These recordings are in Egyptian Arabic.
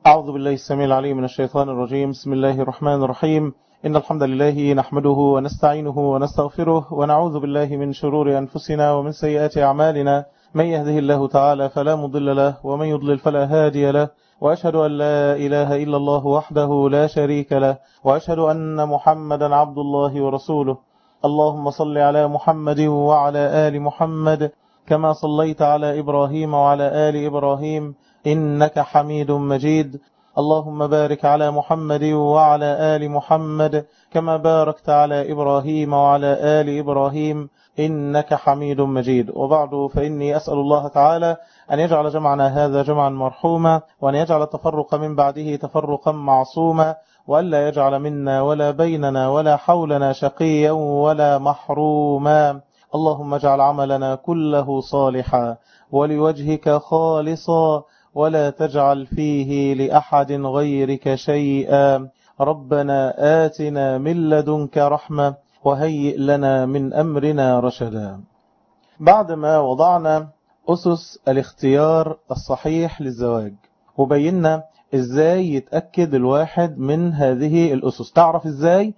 أعوذ بالله السميع العليم من الشيطان الرجيم بسم الله الرحمن الرحيم إن الحمد لله نحمده ونستعينه ونستغفره ونعوذ بالله من شرور أنفسنا ومن سيئات أعمالنا من يهده الله تعالى فلا مضل له ومن يضلل فلا هادي له وأشهد أن لا إله إلا الله وحده لا شريك له وأشهد أن محمدا عبد الله ورسوله اللهم صل على محمد وعلى آل محمد كما صليت على إبراهيم وعلى آل إبراهيم إنك حميد مجيد اللهم بارك على محمد وعلى آل محمد كما باركت على إبراهيم وعلى آل إبراهيم إنك حميد مجيد وبعد فإني أسأل الله تعالى أن يجعل جمعنا هذا جمعا مرحوما وأن يجعل التفرق من بعده تفرقا معصوما وألا يجعل منا ولا بيننا ولا حولنا شقيا ولا محروما اللهم اجعل عملنا كله صالحا ولوجهك خالصا ولا تجعل فيه لأحد غيرك شيئا ربنا آتنا من لدنك رحمة وهيئ لنا من أمرنا رشدا بعدما وضعنا أسس الاختيار الصحيح للزواج وبينا ازاي يتأكد الواحد من هذه الأسس تعرف ازاي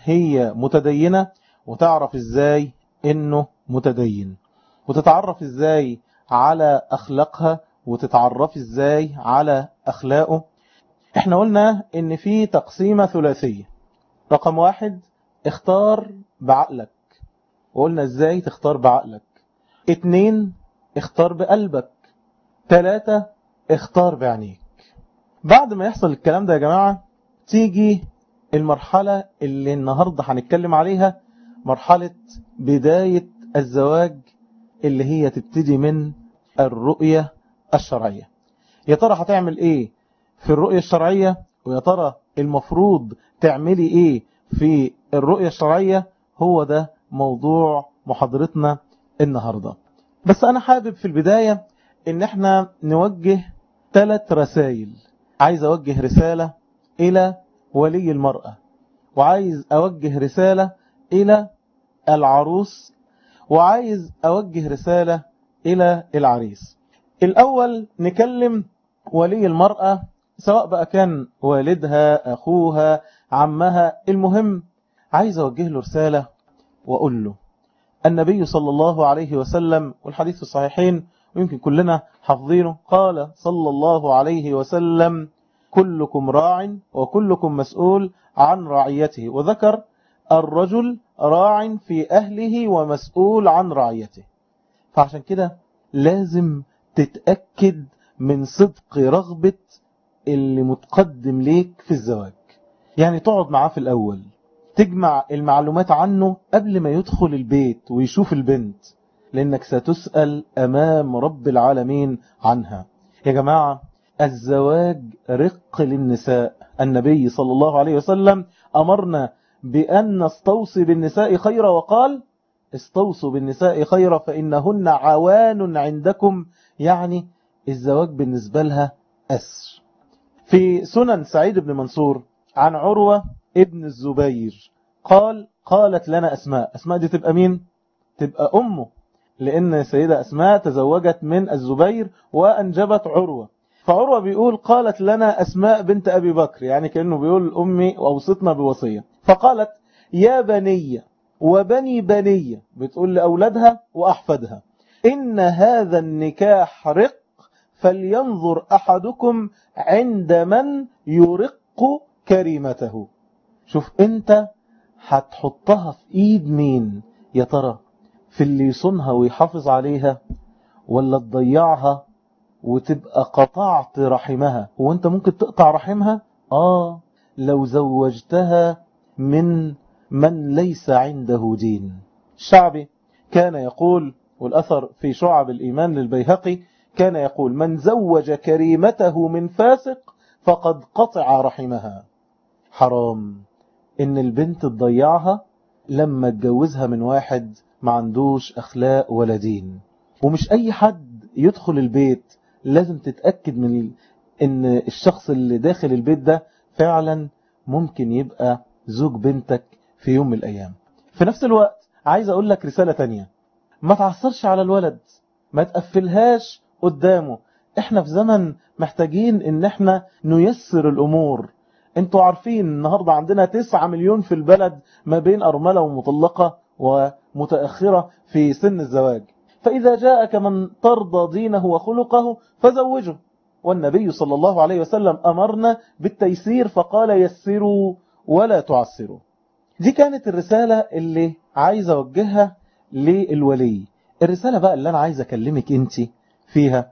هي متدينة وتعرف ازاي انه متدين وتتعرف ازاي على اخلاقها وتتعرف ازاي على اخلاقه احنا قلنا ان في تقسيمة ثلاثية رقم واحد اختار بعقلك وقلنا ازاي تختار بعقلك اتنين اختار بقلبك تلاتة اختار بعينيك بعد ما يحصل الكلام ده يا جماعة تيجي المرحلة اللي النهاردة هنتكلم عليها مرحلة بداية الزواج اللي هي تبتدي من الرؤية الشرعية يا ترى هتعمل ايه في الرؤية الشرعية ويا ترى المفروض تعملي ايه في الرؤية الشرعية هو ده موضوع محاضرتنا النهاردة بس انا حابب في البداية ان احنا نوجه ثلاث رسائل عايز اوجه رسالة الى ولي المرأة وعايز اوجه رسالة الى العروس وعايز اوجه رسالة الى العريس الاول نكلم ولي المرأة سواء بقى كان والدها اخوها عمها المهم عايز اوجه له رسالة واقول له النبي صلى الله عليه وسلم والحديث في الصحيحين ويمكن كلنا حافظينه قال صلى الله عليه وسلم كلكم راع وكلكم مسؤول عن رعيته وذكر الرجل راع في أهله ومسؤول عن رعيته فعشان كده لازم تتأكد من صدق رغبة اللي متقدم ليك في الزواج يعني تقعد معاه في الأول تجمع المعلومات عنه قبل ما يدخل البيت ويشوف البنت لأنك ستسأل أمام رب العالمين عنها يا جماعة الزواج رق للنساء النبي صلى الله عليه وسلم أمرنا بأن نستوصي بالنساء خيرا وقال استوصوا بالنساء خيرا فإنهن عوان عندكم يعني الزواج بالنسبة لها أسر في سنن سعيد بن منصور عن عروة ابن الزبير قال قالت لنا أسماء أسماء دي تبقى مين؟ تبقى أمه لأن سيدة أسماء تزوجت من الزبير وأنجبت عروة فعروة بيقول قالت لنا أسماء بنت أبي بكر يعني كأنه بيقول أمي وأوصتنا بوصية فقالت يا بني وبني بني بتقول لأولادها وأحفادها إن هذا النكاح رق فلينظر أحدكم عند من يرق كريمته شوف أنت هتحطها في إيد مين يا ترى في اللي يصونها ويحافظ عليها ولا تضيعها وتبقى قطعت رحمها هو انت ممكن تقطع رحمها اه لو زوجتها من من ليس عنده دين الشعبي كان يقول والأثر في شعب الإيمان للبيهقي كان يقول من زوج كريمته من فاسق فقد قطع رحمها حرام ان البنت تضيعها لما تجوزها من واحد ما عندوش أخلاق ولا دين ومش أي حد يدخل البيت لازم تتأكد من ان الشخص اللي داخل البيت ده فعلا ممكن يبقى زوج بنتك في يوم من الأيام في نفس الوقت عايز أقول لك رسالة تانية ما تعصرش على الولد ما تقفلهاش قدامه احنا في زمن محتاجين ان احنا نيسر الامور انتوا عارفين النهاردة عندنا تسعة مليون في البلد ما بين ارملة ومطلقة ومتأخرة في سن الزواج فإذا جاءك من ترضى دينه وخلقه فزوجه والنبي صلى الله عليه وسلم أمرنا بالتيسير فقال يسروا ولا تعسروا دي كانت الرسالة اللي عايز أوجهها للولي الرسالة بقى اللي أنا عايز أكلمك أنت فيها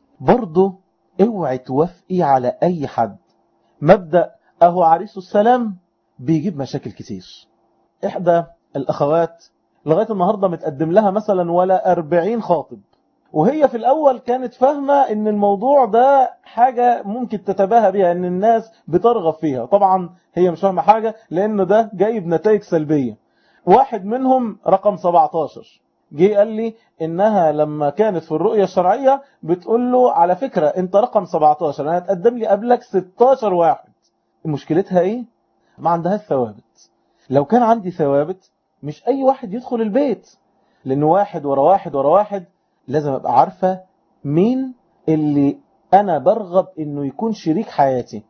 برضو اوعي توافقي على أي حد مبدأ أهو عريس السلام بيجيب مشاكل كتير إحدى الأخوات لغاية النهاردة متقدم لها مثلا ولا أربعين خاطب وهي في الأول كانت فاهمة ان الموضوع ده حاجة ممكن تتباهى بها ان الناس بترغب فيها طبعا هي مش فاهمة حاجة لان ده جايب نتائج سلبية واحد منهم رقم 17 جه قال لي انها لما كانت في الرؤية الشرعية بتقول له على فكرة انت رقم 17 انا هتقدم لي قبلك 16 واحد مشكلتها ايه ما عندها ثوابت لو كان عندي ثوابت مش اي واحد يدخل البيت لان واحد ورا واحد ورا واحد لازم ابقى عارفة مين اللي انا برغب انه يكون شريك حياتي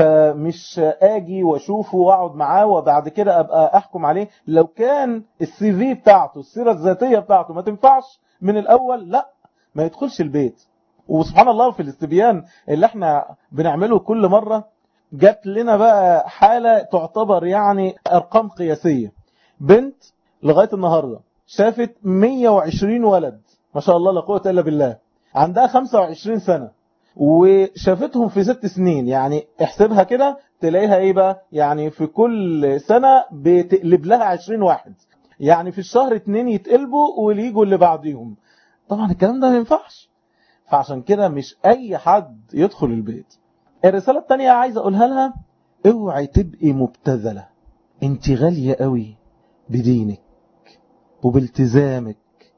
فمش اجي واشوفه واقعد معاه وبعد كده ابقى احكم عليه لو كان السي في بتاعته السيرة الذاتية بتاعته ما تنفعش من الاول لا ما يدخلش البيت وسبحان الله في الاستبيان اللي احنا بنعمله كل مرة جات لنا بقى حالة تعتبر يعني ارقام قياسية بنت لغاية النهاردة شافت 120 ولد ما شاء الله لا قوة إلا بالله عندها 25 سنة وشافتهم في ست سنين يعني احسبها كده تلاقيها ايه بقى يعني في كل سنة بتقلب لها 20 واحد يعني في الشهر اتنين يتقلبوا ويجوا اللي بعديهم طبعا الكلام ده ما ينفعش فعشان كده مش اي حد يدخل البيت الرسالة التانية عايز اقولها لها اوعي تبقي مبتذلة انت غالية قوي بدينك وبالتزامك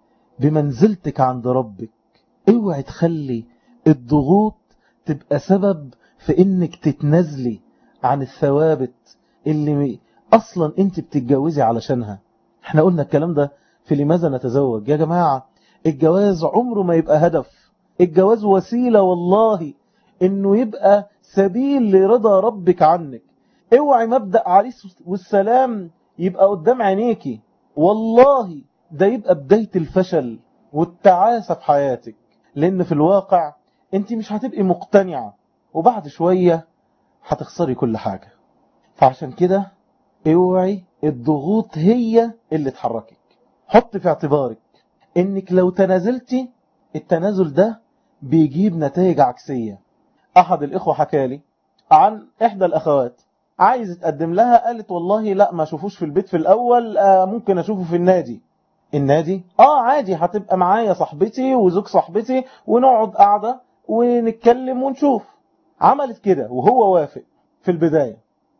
بمنزلتك عند ربك اوعي تخلي الضغوط تبقى سبب في انك تتنازلي عن الثوابت اللي اصلا انت بتتجوزي علشانها احنا قلنا الكلام ده في لماذا نتزوج يا جماعة الجواز عمره ما يبقى هدف الجواز وسيلة والله انه يبقى سبيل لرضا ربك عنك اوعي مبدأ عريس والسلام يبقى قدام عينيكي والله ده يبقى بداية الفشل والتعاسة في حياتك لان في الواقع انت مش هتبقي مقتنعة وبعد شوية هتخسري كل حاجة فعشان كده اوعي الضغوط هي اللي تحركك حط في اعتبارك انك لو تنازلتي التنازل ده بيجيب نتائج عكسية احد الاخوة حكالي عن احدى الاخوات عايز تقدم لها قالت والله لا ما اشوفوش في البيت في الاول آه ممكن اشوفه في النادي النادي اه عادي هتبقى معايا صاحبتي وزوج صاحبتي ونقعد قاعدة ونتكلم ونشوف عملت كده وهو وافق في البداية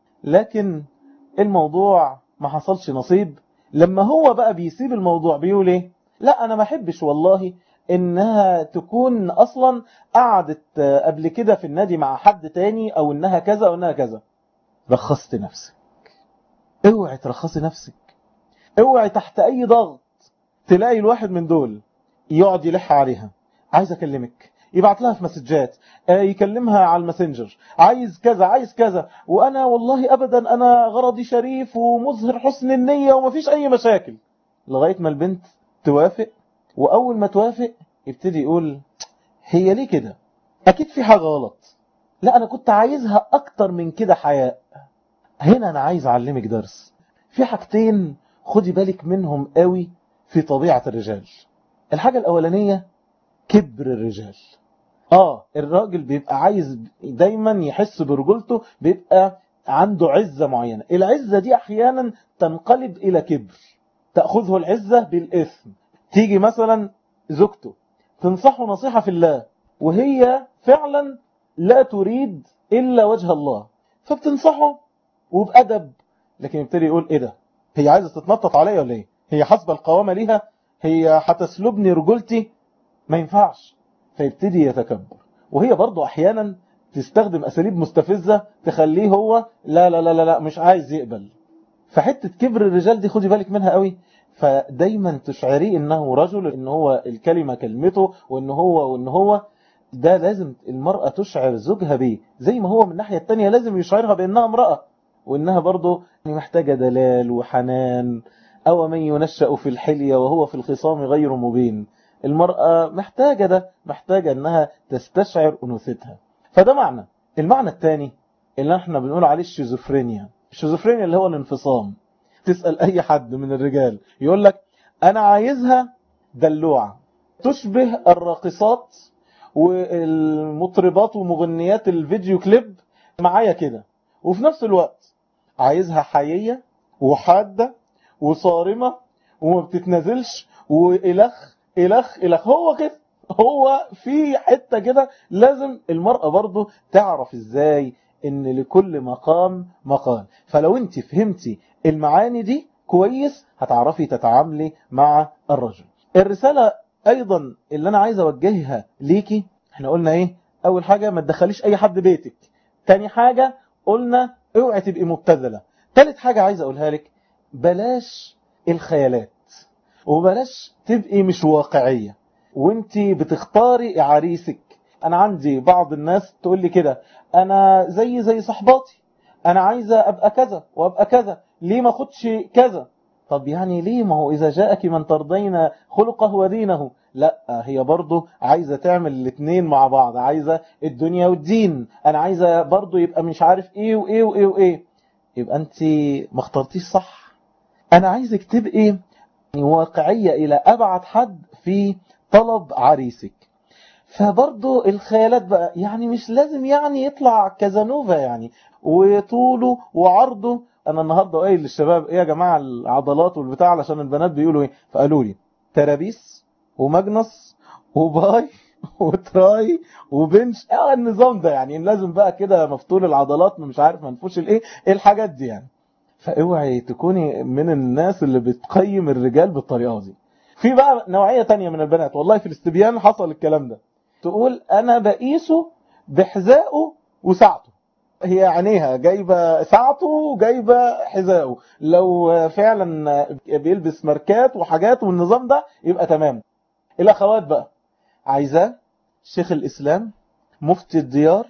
لكن الموضوع ما حصلش نصيب لما هو بقى بيسيب الموضوع بيقول ايه لا انا ما احبش والله انها تكون اصلا قعدت قبل كده في النادي مع حد تاني او انها كذا او انها كذا رخصت نفسك اوعي ترخصي نفسك اوعي تحت اي ضغط تلاقي الواحد من دول يقعد يلح عليها عايز اكلمك يبعت لها في مسجات يكلمها على الماسنجر عايز كذا عايز كذا وانا والله ابدا انا غرضي شريف ومظهر حسن النية ومفيش اي مشاكل لغاية ما البنت توافق واول ما توافق يبتدي يقول هي ليه كده اكيد في حاجة غلط لا انا كنت عايزها اكتر من كده حياء هنا انا عايز اعلمك درس في حاجتين خدي بالك منهم قوي في طبيعة الرجال الحاجة الاولانية كبر الرجال اه الراجل بيبقى عايز دايما يحس برجولته بيبقى عنده عزة معينة العزة دي احيانا تنقلب الى كبر تأخذه العزة بالإثم تيجي مثلا زوجته تنصحه نصيحة في الله وهي فعلا لا تريد إلا وجه الله فبتنصحه وبأدب لكن يبتدي يقول إيه ده هي عايزة تتنطط عليا ولا إيه هي حسب القوامة ليها هي هتسلبني رجولتي ما ينفعش فيبتدي يتكبر وهي برضو أحيانا تستخدم أساليب مستفزة تخليه هو لا لا لا لا, لا مش عايز يقبل فحتة كبر الرجال دي خدي بالك منها قوي فدايما تشعريه انه رجل ان هو الكلمة كلمته وان هو وان هو ده لازم المرأة تشعر زوجها بيه زي ما هو من الناحية التانية لازم يشعرها بأنها امرأة وإنها برضه محتاجة دلال وحنان أو من ينشأ في الحلية وهو في الخصام غير مبين المرأة محتاجة ده محتاجة أنها تستشعر أنوثتها فده معنى المعنى الثاني اللي احنا بنقول عليه الشيزوفرينيا الشيزوفرينيا اللي هو الانفصام تسأل أي حد من الرجال يقول لك أنا عايزها دلوعة تشبه الراقصات والمطربات ومغنيات الفيديو كليب معايا كده وفي نفس الوقت عايزها حيية وحادة وصارمة وما بتتنازلش وإلخ إلخ إلخ هو كده هو في حتة كده لازم المرأة برضو تعرف إزاي إن لكل مقام مقام فلو أنت فهمتي المعاني دي كويس هتعرفي تتعاملي مع الرجل الرسالة أيضا اللي أنا عايز أوجهها ليكي احنا قلنا إيه أول حاجة ما تدخليش أي حد بيتك تاني حاجة قلنا اوعي تبقي مبتذلة تالت حاجة عايز أقولها لك بلاش الخيالات وبلاش تبقي مش واقعية وانت بتختاري عريسك انا عندي بعض الناس تقول لي كده انا زي زي صحباتي انا عايزة ابقى كذا وابقى كذا ليه ما خدش كذا طب يعني ليه ما هو اذا جاءك من ترضين خلقه ودينه لا هي برضه عايزة تعمل الاثنين مع بعض عايزة الدنيا والدين انا عايزة برضه يبقى مش عارف ايه وايه وايه وايه يبقى انت ما اخترتيش صح انا عايزك تبقي واقعية الى ابعد حد في طلب عريسك فبرضه الخيالات بقى يعني مش لازم يعني يطلع كازانوفا يعني وطوله وعرضه انا النهارده قايل للشباب ايه يا جماعه العضلات والبتاع علشان البنات بيقولوا ايه فقالوا لي ترابيس ومجنس وباي وتراي وبنش اه النظام ده يعني لازم بقى كده مفتول العضلات مش عارف منفوش الايه ايه الحاجات دي يعني فاوعي تكوني من الناس اللي بتقيم الرجال بالطريقه دي في بقى نوعية تانية من البنات والله في الاستبيان حصل الكلام ده تقول انا بقيسه بحذائه وساعته هي عينيها جايبة ساعته وجايبة حذائه لو فعلا بيلبس ماركات وحاجات والنظام ده يبقى تمام الاخوات بقى عايزاه شيخ الاسلام مفتي الديار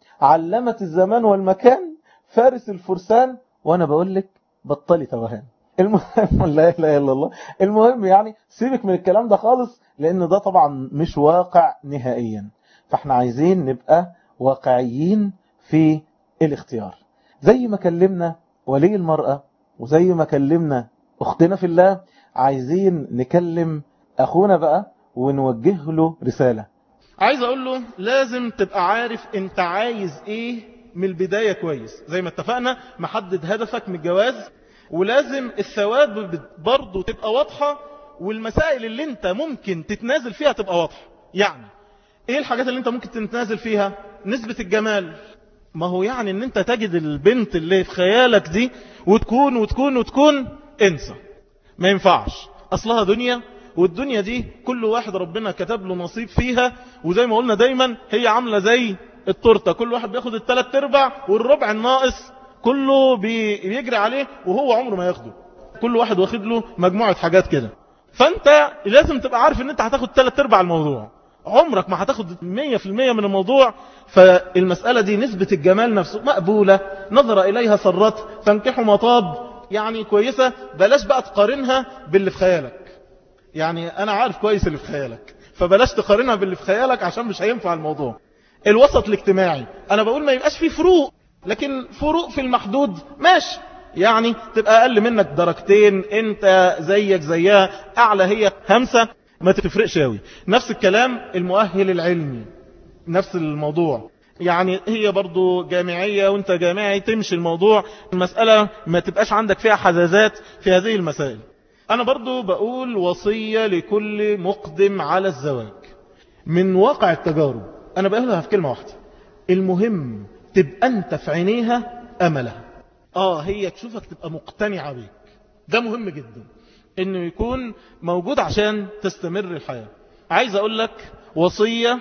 علمت الزمان والمكان فارس الفرسان وانا بقول لك بطلي توهان المهم لا اله الا الله المهم يعني سيبك من الكلام ده خالص لان ده طبعا مش واقع نهائيا فاحنا عايزين نبقى واقعيين في الاختيار زي ما كلمنا ولي المرأة وزي ما كلمنا اختنا في الله عايزين نكلم اخونا بقى ونوجه له رسالة عايز اقول له لازم تبقى عارف انت عايز ايه من البداية كويس زي ما اتفقنا محدد هدفك من الجواز ولازم الثواب برضه تبقى واضحة والمسائل اللي انت ممكن تتنازل فيها تبقى واضحة يعني ايه الحاجات اللي انت ممكن تتنازل فيها نسبة الجمال ما هو يعني ان انت تجد البنت اللي في خيالك دي وتكون وتكون وتكون انسى ما ينفعش اصلها دنيا والدنيا دي كل واحد ربنا كتب له نصيب فيها وزي ما قلنا دايما هي عاملة زي التورته كل واحد بياخد الثلاث ارباع والربع الناقص كله بيجري عليه وهو عمره ما ياخده كل واحد واخد له مجموعة حاجات كده فانت لازم تبقى عارف ان انت هتاخد ثلاث ارباع الموضوع عمرك ما هتاخد 100% من الموضوع فالمسألة دي نسبة الجمال نفسه مقبولة نظر إليها صرت تنكحوا مطاب يعني كويسة بلاش بقى تقارنها باللي في خيالك يعني أنا عارف كويس اللي في خيالك فبلاش تقارنها باللي في خيالك عشان مش هينفع الموضوع الوسط الاجتماعي أنا بقول ما يبقاش فيه فروق لكن فروق في المحدود ماشي يعني تبقى أقل منك درجتين انت زيك زيها أعلى هي خمسة ما تفرقش قوي نفس الكلام المؤهل العلمي نفس الموضوع يعني هي برضو جامعية وانت جامعي تمشي الموضوع المسألة ما تبقاش عندك فيها حزازات في هذه المسائل انا برضو بقول وصية لكل مقدم على الزواج من واقع التجارب انا بقولها في كلمة واحدة المهم تبقى انت في عينيها املها اه هي تشوفك تبقى مقتنعة بيك ده مهم جدا انه يكون موجود عشان تستمر الحياة عايز اقول لك وصية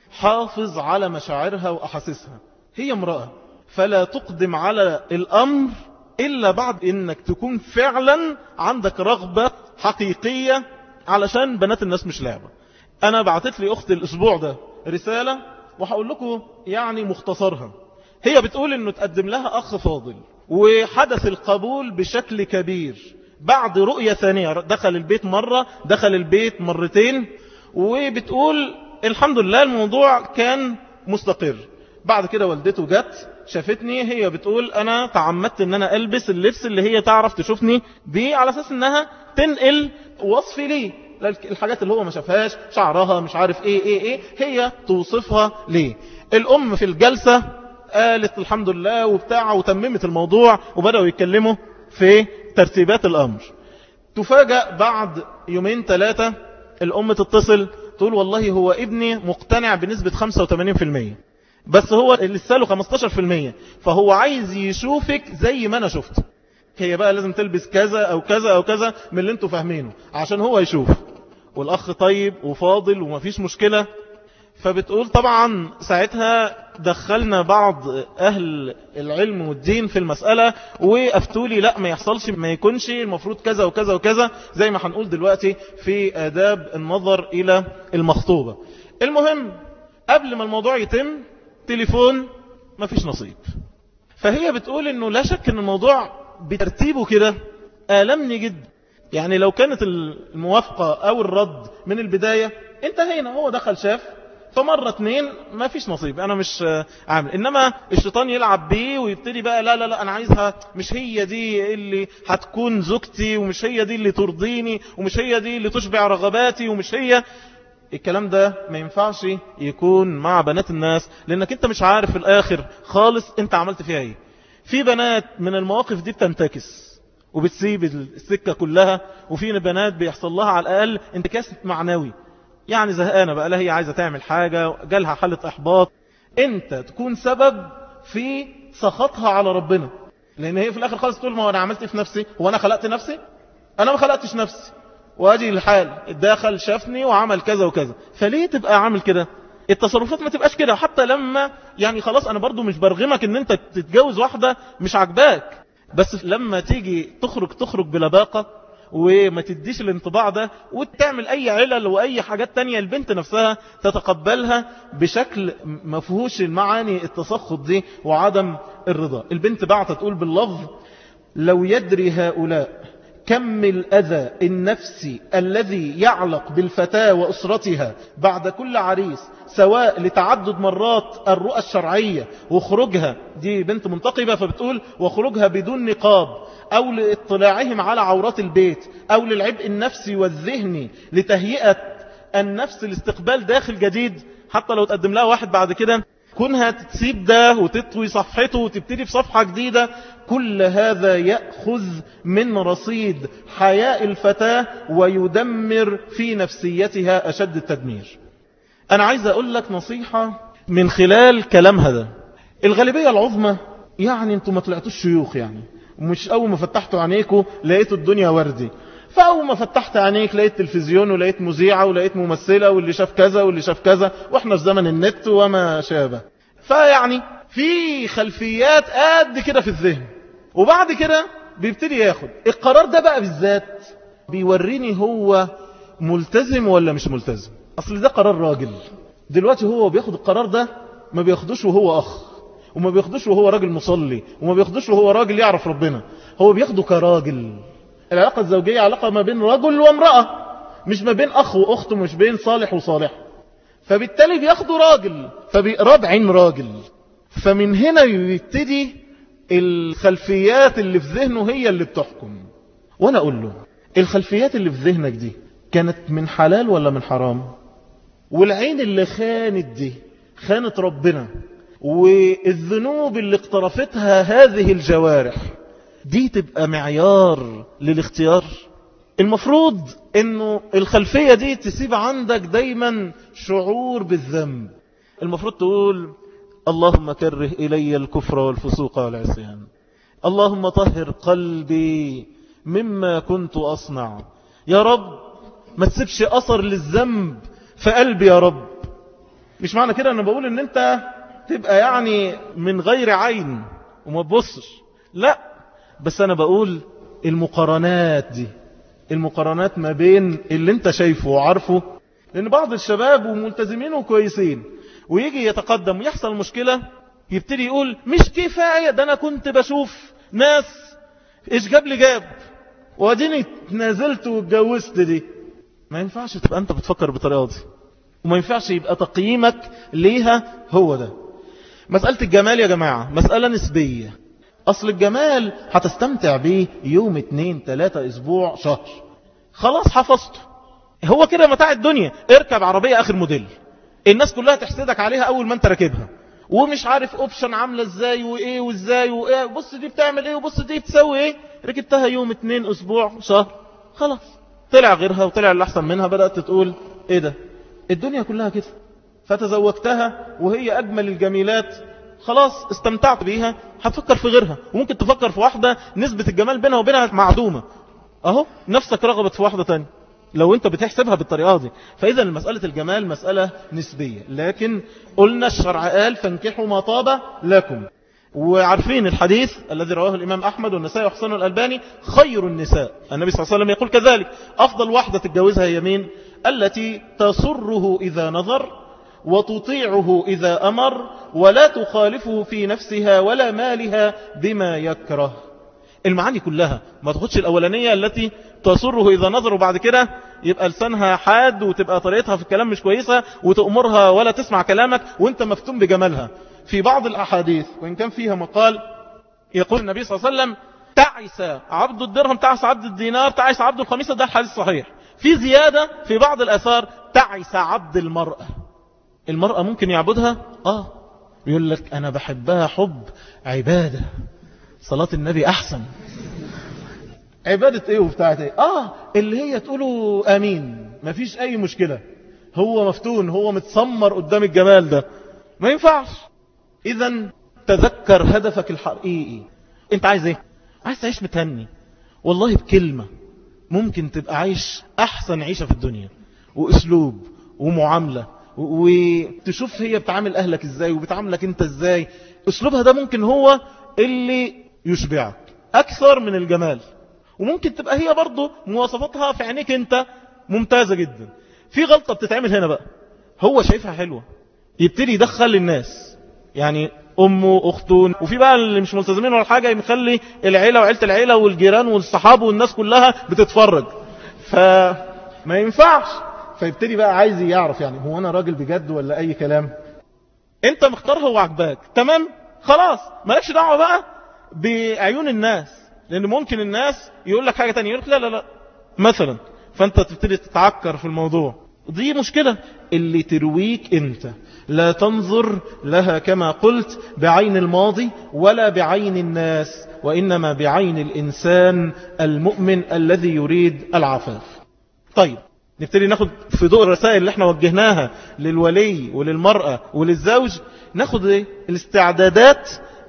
حافظ على مشاعرها واحاسيسها هي امرأة فلا تقدم على الامر الا بعد انك تكون فعلا عندك رغبة حقيقية علشان بنات الناس مش لعبة انا بعتت لي اختي الاسبوع ده رسالة وهقول لكم يعني مختصرها هي بتقول انه تقدم لها اخ فاضل وحدث القبول بشكل كبير بعد رؤية ثانية دخل البيت مرة دخل البيت مرتين وبتقول الحمد لله الموضوع كان مستقر بعد كده والدته جت شافتني هي بتقول انا تعمدت ان انا البس اللبس اللي هي تعرف تشوفني بيه على اساس انها تنقل وصفي ليه الحاجات اللي هو ما شافهاش شعرها مش عارف ايه ايه ايه هي توصفها ليه الام في الجلسة قالت الحمد لله وبتاع وتممت الموضوع وبدأوا يتكلموا في ترتيبات الامر تفاجأ بعد يومين ثلاثة الام تتصل تقول والله هو ابني مقتنع بنسبة 85% بس هو اللي له 15% فهو عايز يشوفك زي ما انا شفت هي بقى لازم تلبس كذا او كذا او كذا من اللي انتوا فاهمينه عشان هو يشوف والاخ طيب وفاضل ومفيش مشكلة فبتقول طبعا ساعتها دخلنا بعض اهل العلم والدين في المسألة وافتولي لا ما يحصلش ما يكونش المفروض كذا وكذا وكذا زي ما هنقول دلوقتي في آداب النظر الى المخطوبة المهم قبل ما الموضوع يتم تليفون ما فيش نصيب فهي بتقول انه لا شك ان الموضوع بترتيبه كده آلمني جدا يعني لو كانت الموافقة او الرد من البداية انتهينا هو دخل شاف فمرة اتنين ما فيش نصيب انا مش عامل انما الشيطان يلعب بيه ويبتدي بقى لا لا لا انا عايزها مش هي دي اللي هتكون زوجتي ومش هي دي اللي ترضيني ومش هي دي اللي تشبع رغباتي ومش هي الكلام ده ما ينفعش يكون مع بنات الناس لانك انت مش عارف في الاخر خالص انت عملت فيها ايه في بنات من المواقف دي بتنتكس وبتسيب السكة كلها وفي بنات بيحصل لها على الاقل انتكاس معنوي يعني زهقانة بقى لا هي عايزة تعمل حاجة جالها حالة احباط انت تكون سبب في سخطها على ربنا لان هي في الاخر خالص تقول ما هو انا عملت في نفسي هو انا خلقت نفسي انا ما خلقتش نفسي واجي الحال الداخل شافني وعمل كذا وكذا فليه تبقى عامل كده التصرفات ما تبقاش كده حتى لما يعني خلاص انا برضو مش برغمك ان انت تتجوز واحدة مش عجباك بس لما تيجي تخرج تخرج بلباقة وما تديش الانطباع ده وتعمل اي علل واي حاجات تانية البنت نفسها تتقبلها بشكل مفهوش المعاني التسخط دي وعدم الرضا البنت بعت تقول باللفظ لو يدري هؤلاء كم الأذى النفسي الذي يعلق بالفتاة وأسرتها بعد كل عريس سواء لتعدد مرات الرؤى الشرعية وخروجها دي بنت منتقبة فبتقول وخروجها بدون نقاب أو لاطلاعهم على عورات البيت أو للعبء النفسي والذهني لتهيئة النفس الاستقبال داخل جديد حتى لو تقدم لها واحد بعد كده كونها تسيب ده وتطوي صفحته وتبتدي في صفحة جديدة كل هذا يأخذ من رصيد حياء الفتاة ويدمر في نفسيتها أشد التدمير أنا عايز أقول لك نصيحة من خلال كلامها ده الغالبية العظمى يعني انتوا ما طلعتوش شيوخ يعني مش أول ما فتحتوا عينيكوا لقيتوا الدنيا وردي فأول ما فتحت عينيك لقيت تلفزيون ولقيت مذيعة ولقيت ممثلة واللي شاف كذا واللي شاف كذا واحنا في زمن النت وما شابه فيعني في خلفيات قد كده في الذهن وبعد كده بيبتدي ياخد القرار ده بقى بالذات بيوريني هو ملتزم ولا مش ملتزم اصل ده قرار راجل دلوقتي هو بياخد القرار ده ما بياخدوش وهو اخ وما بياخدوش وهو راجل مصلي وما بياخدوش وهو راجل يعرف ربنا هو بياخده كراجل العلاقة الزوجية علاقة ما بين رجل وامرأة مش ما بين أخ وأخت مش بين صالح وصالح فبالتالي بياخدوا راجل فبيقرب عين راجل فمن هنا يبتدي الخلفيات اللي في ذهنه هي اللي بتحكم وانا اقول له الخلفيات اللي في ذهنك دي كانت من حلال ولا من حرام والعين اللي خانت دي خانت ربنا والذنوب اللي اقترفتها هذه الجوارح دي تبقى معيار للاختيار المفروض انه الخلفية دي تسيب عندك دايما شعور بالذنب المفروض تقول اللهم كره إلي الكفر والفسوق والعصيان اللهم طهر قلبي مما كنت أصنع يا رب ما تسيبش أثر للذنب في قلبي يا رب مش معنى كده أنا بقول ان انت تبقى يعني من غير عين وما تبصش لا بس أنا بقول المقارنات دي المقارنات ما بين اللي انت شايفه وعارفه لأن بعض الشباب وملتزمين وكويسين ويجي يتقدم ويحصل مشكلة يبتدي يقول مش كفاية ده أنا كنت بشوف ناس إيش جاب لي جاب واديني نازلت واتجوزت دي ما ينفعش تبقى أنت بتفكر بالطريقة دي وما ينفعش يبقى تقييمك ليها هو ده مسألة الجمال يا جماعة مسألة نسبية أصل الجمال هتستمتع بيه يوم اتنين تلاتة أسبوع شهر خلاص حفظته هو كده متاع الدنيا اركب عربية آخر موديل الناس كلها تحسدك عليها أول ما انت راكبها ومش عارف اوبشن عاملة ازاي وايه وازاي وايه بص دي بتعمل ايه وبص دي بتسوي ايه ركبتها يوم اتنين اسبوع شهر خلاص طلع غيرها وطلع اللي احسن منها بدأت تقول ايه ده الدنيا كلها كده فتزوجتها وهي اجمل الجميلات خلاص استمتعت بيها هتفكر في غيرها وممكن تفكر في واحدة نسبة الجمال بينها وبينها معدومة اهو نفسك رغبت في واحدة تانية لو انت بتحسبها بالطريقة دي فاذا مسألة الجمال مسألة نسبية لكن قلنا الشرع قال فانكحوا ما طاب لكم وعارفين الحديث الذي رواه الإمام أحمد والنسائي وحسن الألباني خير النساء النبي صلى الله عليه وسلم يقول كذلك أفضل واحدة تتجوزها يمين التي تسره إذا نظر وتطيعه إذا أمر ولا تخالفه في نفسها ولا مالها بما يكره المعاني كلها ما تاخدش الأولانية التي تسره إذا نظر وبعد كده يبقى لسانها حاد وتبقى طريقتها في الكلام مش كويسة وتأمرها ولا تسمع كلامك وانت مفتون بجمالها في بعض الأحاديث وإن كان فيها مقال يقول النبي صلى الله عليه وسلم تعس عبد الدرهم تعس عبد الدينار تعس عبد الخميسة ده الحديث صحيح في زيادة في بعض الأثار تعس عبد المرأة المرأة ممكن يعبدها آه يقول لك أنا بحبها حب عبادة صلاة النبي أحسن عبادة ايه وبتاعت ايه اه اللي هي تقولوا امين مفيش اي مشكلة هو مفتون هو متسمر قدام الجمال ده ما ينفعش اذا تذكر هدفك الحقيقي انت عايز ايه عايز تعيش متهني والله بكلمة ممكن تبقى عايش احسن عيشة في الدنيا واسلوب ومعاملة وتشوف هي بتعامل اهلك ازاي وبتعاملك انت ازاي اسلوبها ده ممكن هو اللي يشبعك اكثر من الجمال وممكن تبقى هي برضه مواصفاتها في عينيك انت ممتازة جدا في غلطة بتتعمل هنا بقى هو شايفها حلوة يبتدي يدخل الناس يعني امه اخته وفي بقى اللي مش ملتزمين ولا حاجة يخلي العيلة وعيلة العيلة والجيران والصحاب والناس كلها بتتفرج فما ينفعش فيبتدي بقى عايز يعرف يعني هو انا راجل بجد ولا اي كلام انت مختارها وعجباك تمام خلاص مالكش دعوة بقى بعيون الناس لان ممكن الناس يقول لك حاجة تانية يقول لك لا لا لا مثلا فانت تبتدي تتعكر في الموضوع دي مشكلة اللي ترويك انت لا تنظر لها كما قلت بعين الماضي ولا بعين الناس وإنما بعين الإنسان المؤمن الذي يريد العفاف طيب نبتدي ناخد في ضوء الرسائل اللي احنا وجهناها للولي وللمرأة وللزوج ناخد ايه الاستعدادات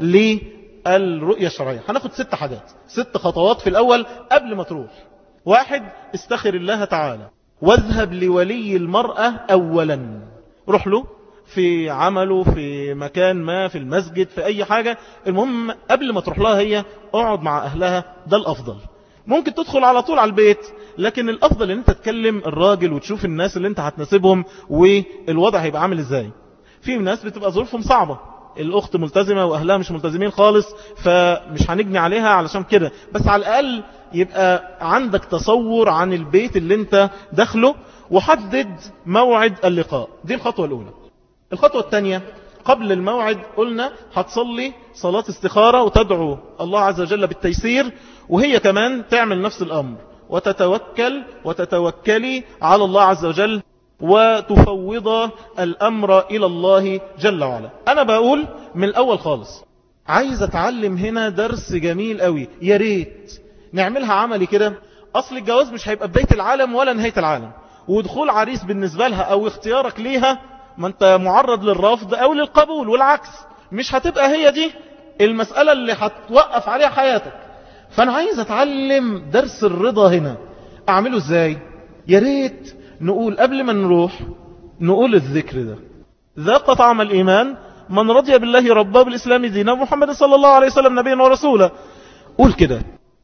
للرؤية الشرعية هناخد ست حاجات ست خطوات في الأول قبل ما تروح واحد استخر الله تعالى واذهب لولي المرأة أولا روح له في عمله في مكان ما في المسجد في أي حاجة المهم قبل ما تروح لها هي اقعد مع أهلها ده الأفضل ممكن تدخل على طول على البيت لكن الأفضل ان انت تكلم الراجل وتشوف الناس اللي انت هتناسبهم والوضع هيبقى عامل ازاي في ناس بتبقى ظروفهم صعبة الأخت ملتزمة وأهلها مش ملتزمين خالص فمش هنجني عليها علشان كده بس على الأقل يبقى عندك تصور عن البيت اللي انت داخله وحدد موعد اللقاء دي الخطوة الأولى الخطوة الثانية قبل الموعد قلنا هتصلي صلاة استخارة وتدعو الله عز وجل بالتيسير وهي كمان تعمل نفس الأمر وتتوكل وتتوكلي على الله عز وجل وتفوض الأمر إلى الله جل وعلا أنا بقول من الأول خالص عايز أتعلم هنا درس جميل قوي يا ريت نعملها عملي كده أصل الجواز مش هيبقى بداية العالم ولا نهاية العالم ودخول عريس بالنسبة لها أو اختيارك ليها ما أنت معرض للرفض أو للقبول والعكس مش هتبقى هي دي المسألة اللي هتوقف عليها حياتك فأنا عايز أتعلم درس الرضا هنا أعمله إزاي يا ريت نقول قبل ما نروح نقول الذكر ده ذاق طعم الإيمان من رضي بالله ربا بالإسلام دينا محمد صلى الله عليه وسلم نبيا ورسولا قول كده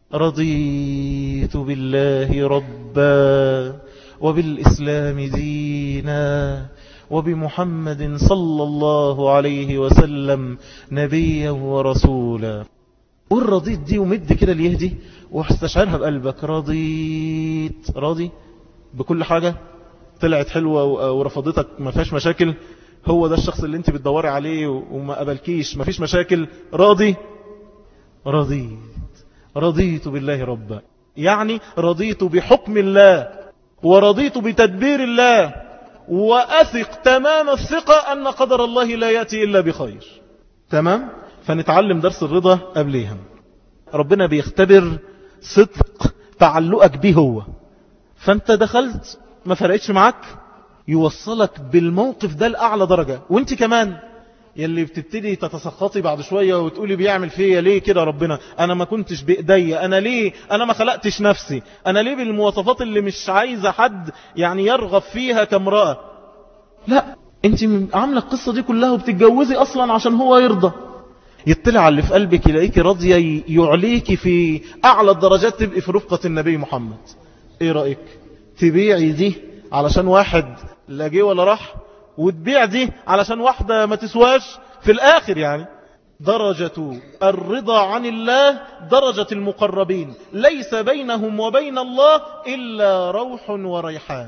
رضيت بالله ربا وبالإسلام دينا وبمحمد صلى الله عليه وسلم نبيا ورسولا قول رضيت دي ومد كده ليهدي واستشعرها بقلبك رضيت راضي بكل حاجة طلعت حلوة ورفضتك ما فيهاش مشاكل هو ده الشخص اللي انت بتدوري عليه وما قبلكيش ما فيش مشاكل راضي رضيت رضيت بالله ربا يعني رضيت بحكم الله ورضيت بتدبير الله وأثق تمام الثقة أن قدر الله لا يأتي إلا بخير تمام فنتعلم درس الرضا قبليها ربنا بيختبر صدق تعلقك به هو فانت دخلت ما فرقتش معك يوصلك بالموقف ده لأعلى درجة وانت كمان يلي بتبتدي تتسخطي بعد شوية وتقولي بيعمل فيا ليه كده ربنا انا ما كنتش بايدي انا ليه انا ما خلقتش نفسي انا ليه بالمواصفات اللي مش عايزة حد يعني يرغب فيها كامرأة لا انت عاملة القصة دي كلها وبتتجوزي اصلا عشان هو يرضى يطلع على اللي في قلبك يلاقيك راضية يعليك في اعلى الدرجات تبقي في رفقة النبي محمد ايه رأيك تبيعي دي علشان واحد لا جه ولا راح وتبيع دي علشان واحدة ما تسواش في الآخر يعني درجة الرضا عن الله درجة المقربين ليس بينهم وبين الله إلا روح وريحان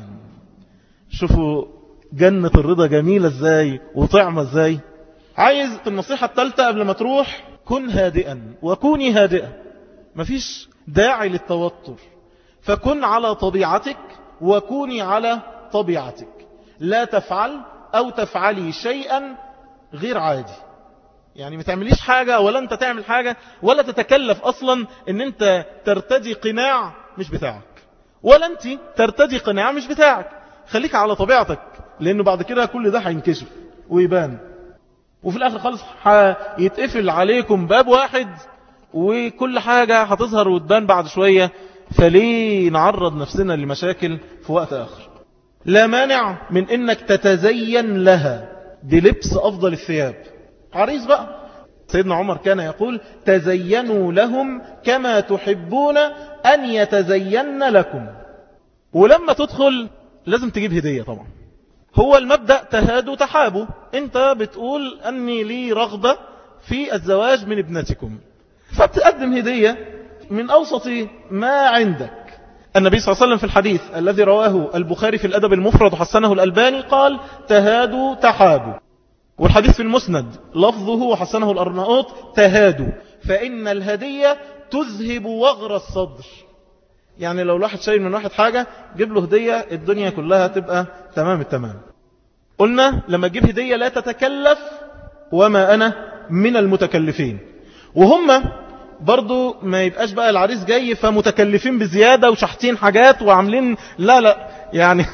شوفوا جنة الرضا جميلة ازاي وطعمة ازاي عايز النصيحة الثالثة قبل ما تروح كن هادئا وكوني هادئة مفيش داعي للتوتر فكن على طبيعتك وكوني على طبيعتك لا تفعل أو تفعلي شيئا غير عادي يعني ما تعمليش حاجة ولا أنت تعمل حاجة ولا تتكلف أصلا أن أنت ترتدي قناع مش بتاعك ولا أنت ترتدي قناع مش بتاعك خليك على طبيعتك لأنه بعد كده كل ده هينكشف ويبان وفي الآخر خالص هيتقفل عليكم باب واحد وكل حاجة هتظهر وتبان بعد شوية فليه نعرض نفسنا لمشاكل في وقت آخر لا مانع من انك تتزين لها بلبس افضل الثياب عريس بقى سيدنا عمر كان يقول تزينوا لهم كما تحبون ان يتزين لكم ولما تدخل لازم تجيب هدية طبعا هو المبدأ تهادوا تحابوا انت بتقول اني لي رغبة في الزواج من ابنتكم فبتقدم هدية من اوسط ما عندك النبي صلى الله عليه وسلم في الحديث الذي رواه البخاري في الأدب المفرد وحسنه الألباني قال تهادوا تحابوا والحديث في المسند لفظه وحسنه الأرناؤوط تهادوا فإن الهدية تذهب وغر الصدر يعني لو الواحد شايل من واحد حاجة جيب له هدية الدنيا كلها تبقى تمام التمام قلنا لما تجيب هدية لا تتكلف وما أنا من المتكلفين وهم برضو ما يبقاش بقى العريس جاي فمتكلفين بزيادة وشحتين حاجات وعاملين لا لا يعني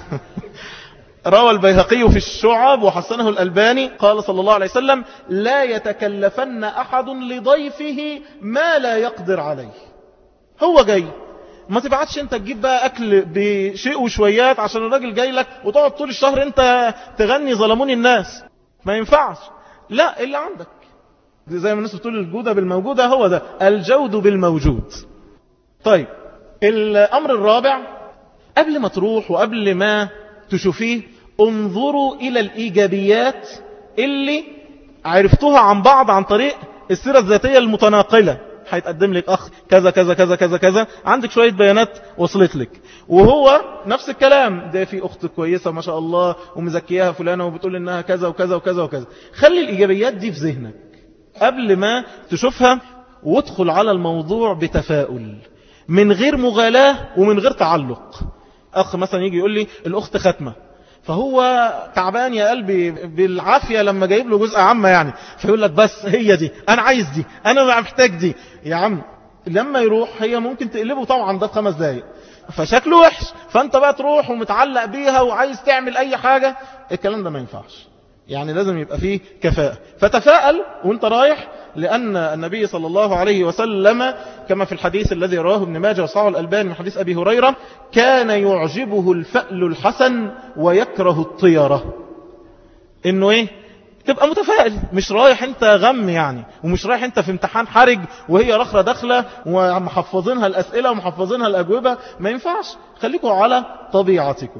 روى البيهقي في الشعب وحسنه الألباني قال صلى الله عليه وسلم لا يتكلفن أحد لضيفه ما لا يقدر عليه هو جاي ما تبعتش انت تجيب بقى أكل بشيء وشويات عشان الراجل جاي لك وتقعد طول الشهر انت تغني ظلموني الناس ما ينفعش لا اللي عندك زي ما الناس بتقول الجودة بالموجودة هو ده الجود بالموجود طيب الأمر الرابع قبل ما تروح وقبل ما تشوفيه انظروا إلى الإيجابيات اللي عرفتوها عن بعض عن طريق السيرة الذاتية المتناقلة هيتقدم لك أخ كذا كذا كذا كذا كذا عندك شوية بيانات وصلت لك وهو نفس الكلام ده في أخت كويسة ما شاء الله ومزكياها فلانة وبتقول إنها كذا وكذا وكذا وكذا خلي الإيجابيات دي في ذهنك قبل ما تشوفها وادخل على الموضوع بتفاؤل من غير مغالاة ومن غير تعلق أخ مثلا يجي يقول لي الأخت ختمة فهو تعبان يا قلبي بالعافية لما جايب له جزء عامة يعني فيقول لك بس هي دي أنا عايز دي أنا محتاج دي يا عم لما يروح هي ممكن تقلبه طبعا ده في خمس دقايق فشكله وحش فانت بقى تروح ومتعلق بيها وعايز تعمل اي حاجة الكلام ده ما ينفعش يعني لازم يبقى فيه كفاءة فتفاءل وانت رايح لأن النبي صلى الله عليه وسلم كما في الحديث الذي رواه ابن ماجه وصححه الألباني من حديث أبي هريرة كان يعجبه الفأل الحسن ويكره الطيرة إنه إيه تبقى متفائل مش رايح انت غم يعني ومش رايح انت في امتحان حرج وهي رخرة داخلة ومحفظينها الأسئلة ومحفظينها الأجوبة ما ينفعش خليكم على طبيعتكم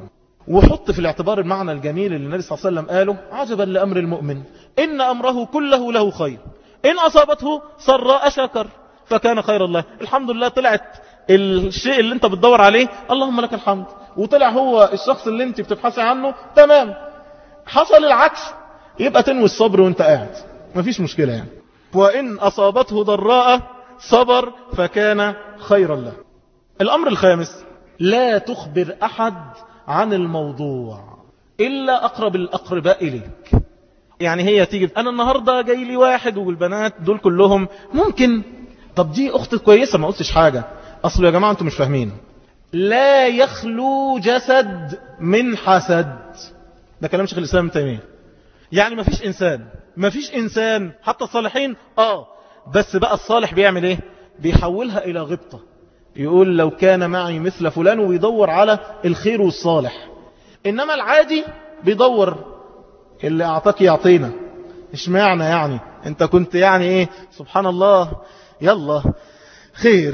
وحط في الاعتبار المعنى الجميل اللي النبي صلى الله عليه وسلم قاله عجبا لأمر المؤمن إن أمره كله له خير إن أصابته سراء شكر فكان خير الله الحمد لله طلعت الشيء اللي انت بتدور عليه اللهم لك الحمد وطلع هو الشخص اللي انت بتبحثي عنه تمام حصل العكس يبقى تنوي الصبر وانت قاعد مفيش مشكلة يعني وإن أصابته ضراء صبر فكان خيرا له الأمر الخامس لا تخبر أحد عن الموضوع إلا أقرب الأقرباء إليك يعني هي تيجي أنا النهاردة جاي لي واحد والبنات دول كلهم ممكن طب دي أخت كويسة ما قلتش حاجة أصل يا جماعة أنتم مش فاهمين لا يخلو جسد من حسد ده كلام شيخ الإسلام ابن تيمية يعني ما فيش إنسان ما فيش إنسان حتى الصالحين آه بس بقى الصالح بيعمل إيه بيحولها إلى غبطة يقول لو كان معي مثل فلان ويدور على الخير والصالح إنما العادي بيدور اللي أعطاك يعطينا إيش معنى يعني أنت كنت يعني إيه سبحان الله يلا خير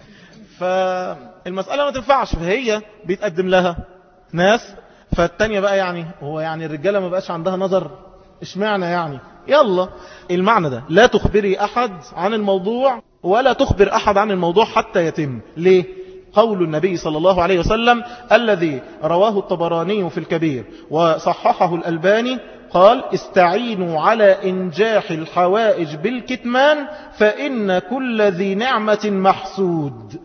فالمسألة ما تنفعش فهي بيتقدم لها ناس فالتانية بقى يعني هو يعني الرجالة ما بقاش عندها نظر إيش معنى يعني يلا المعنى ده لا تخبري أحد عن الموضوع ولا تخبر أحد عن الموضوع حتى يتم ليه قول النبي صلى الله عليه وسلم الذي رواه الطبراني في الكبير وصححه الألباني قال استعينوا على إنجاح الحوائج بالكتمان فإن كل ذي نعمة محسود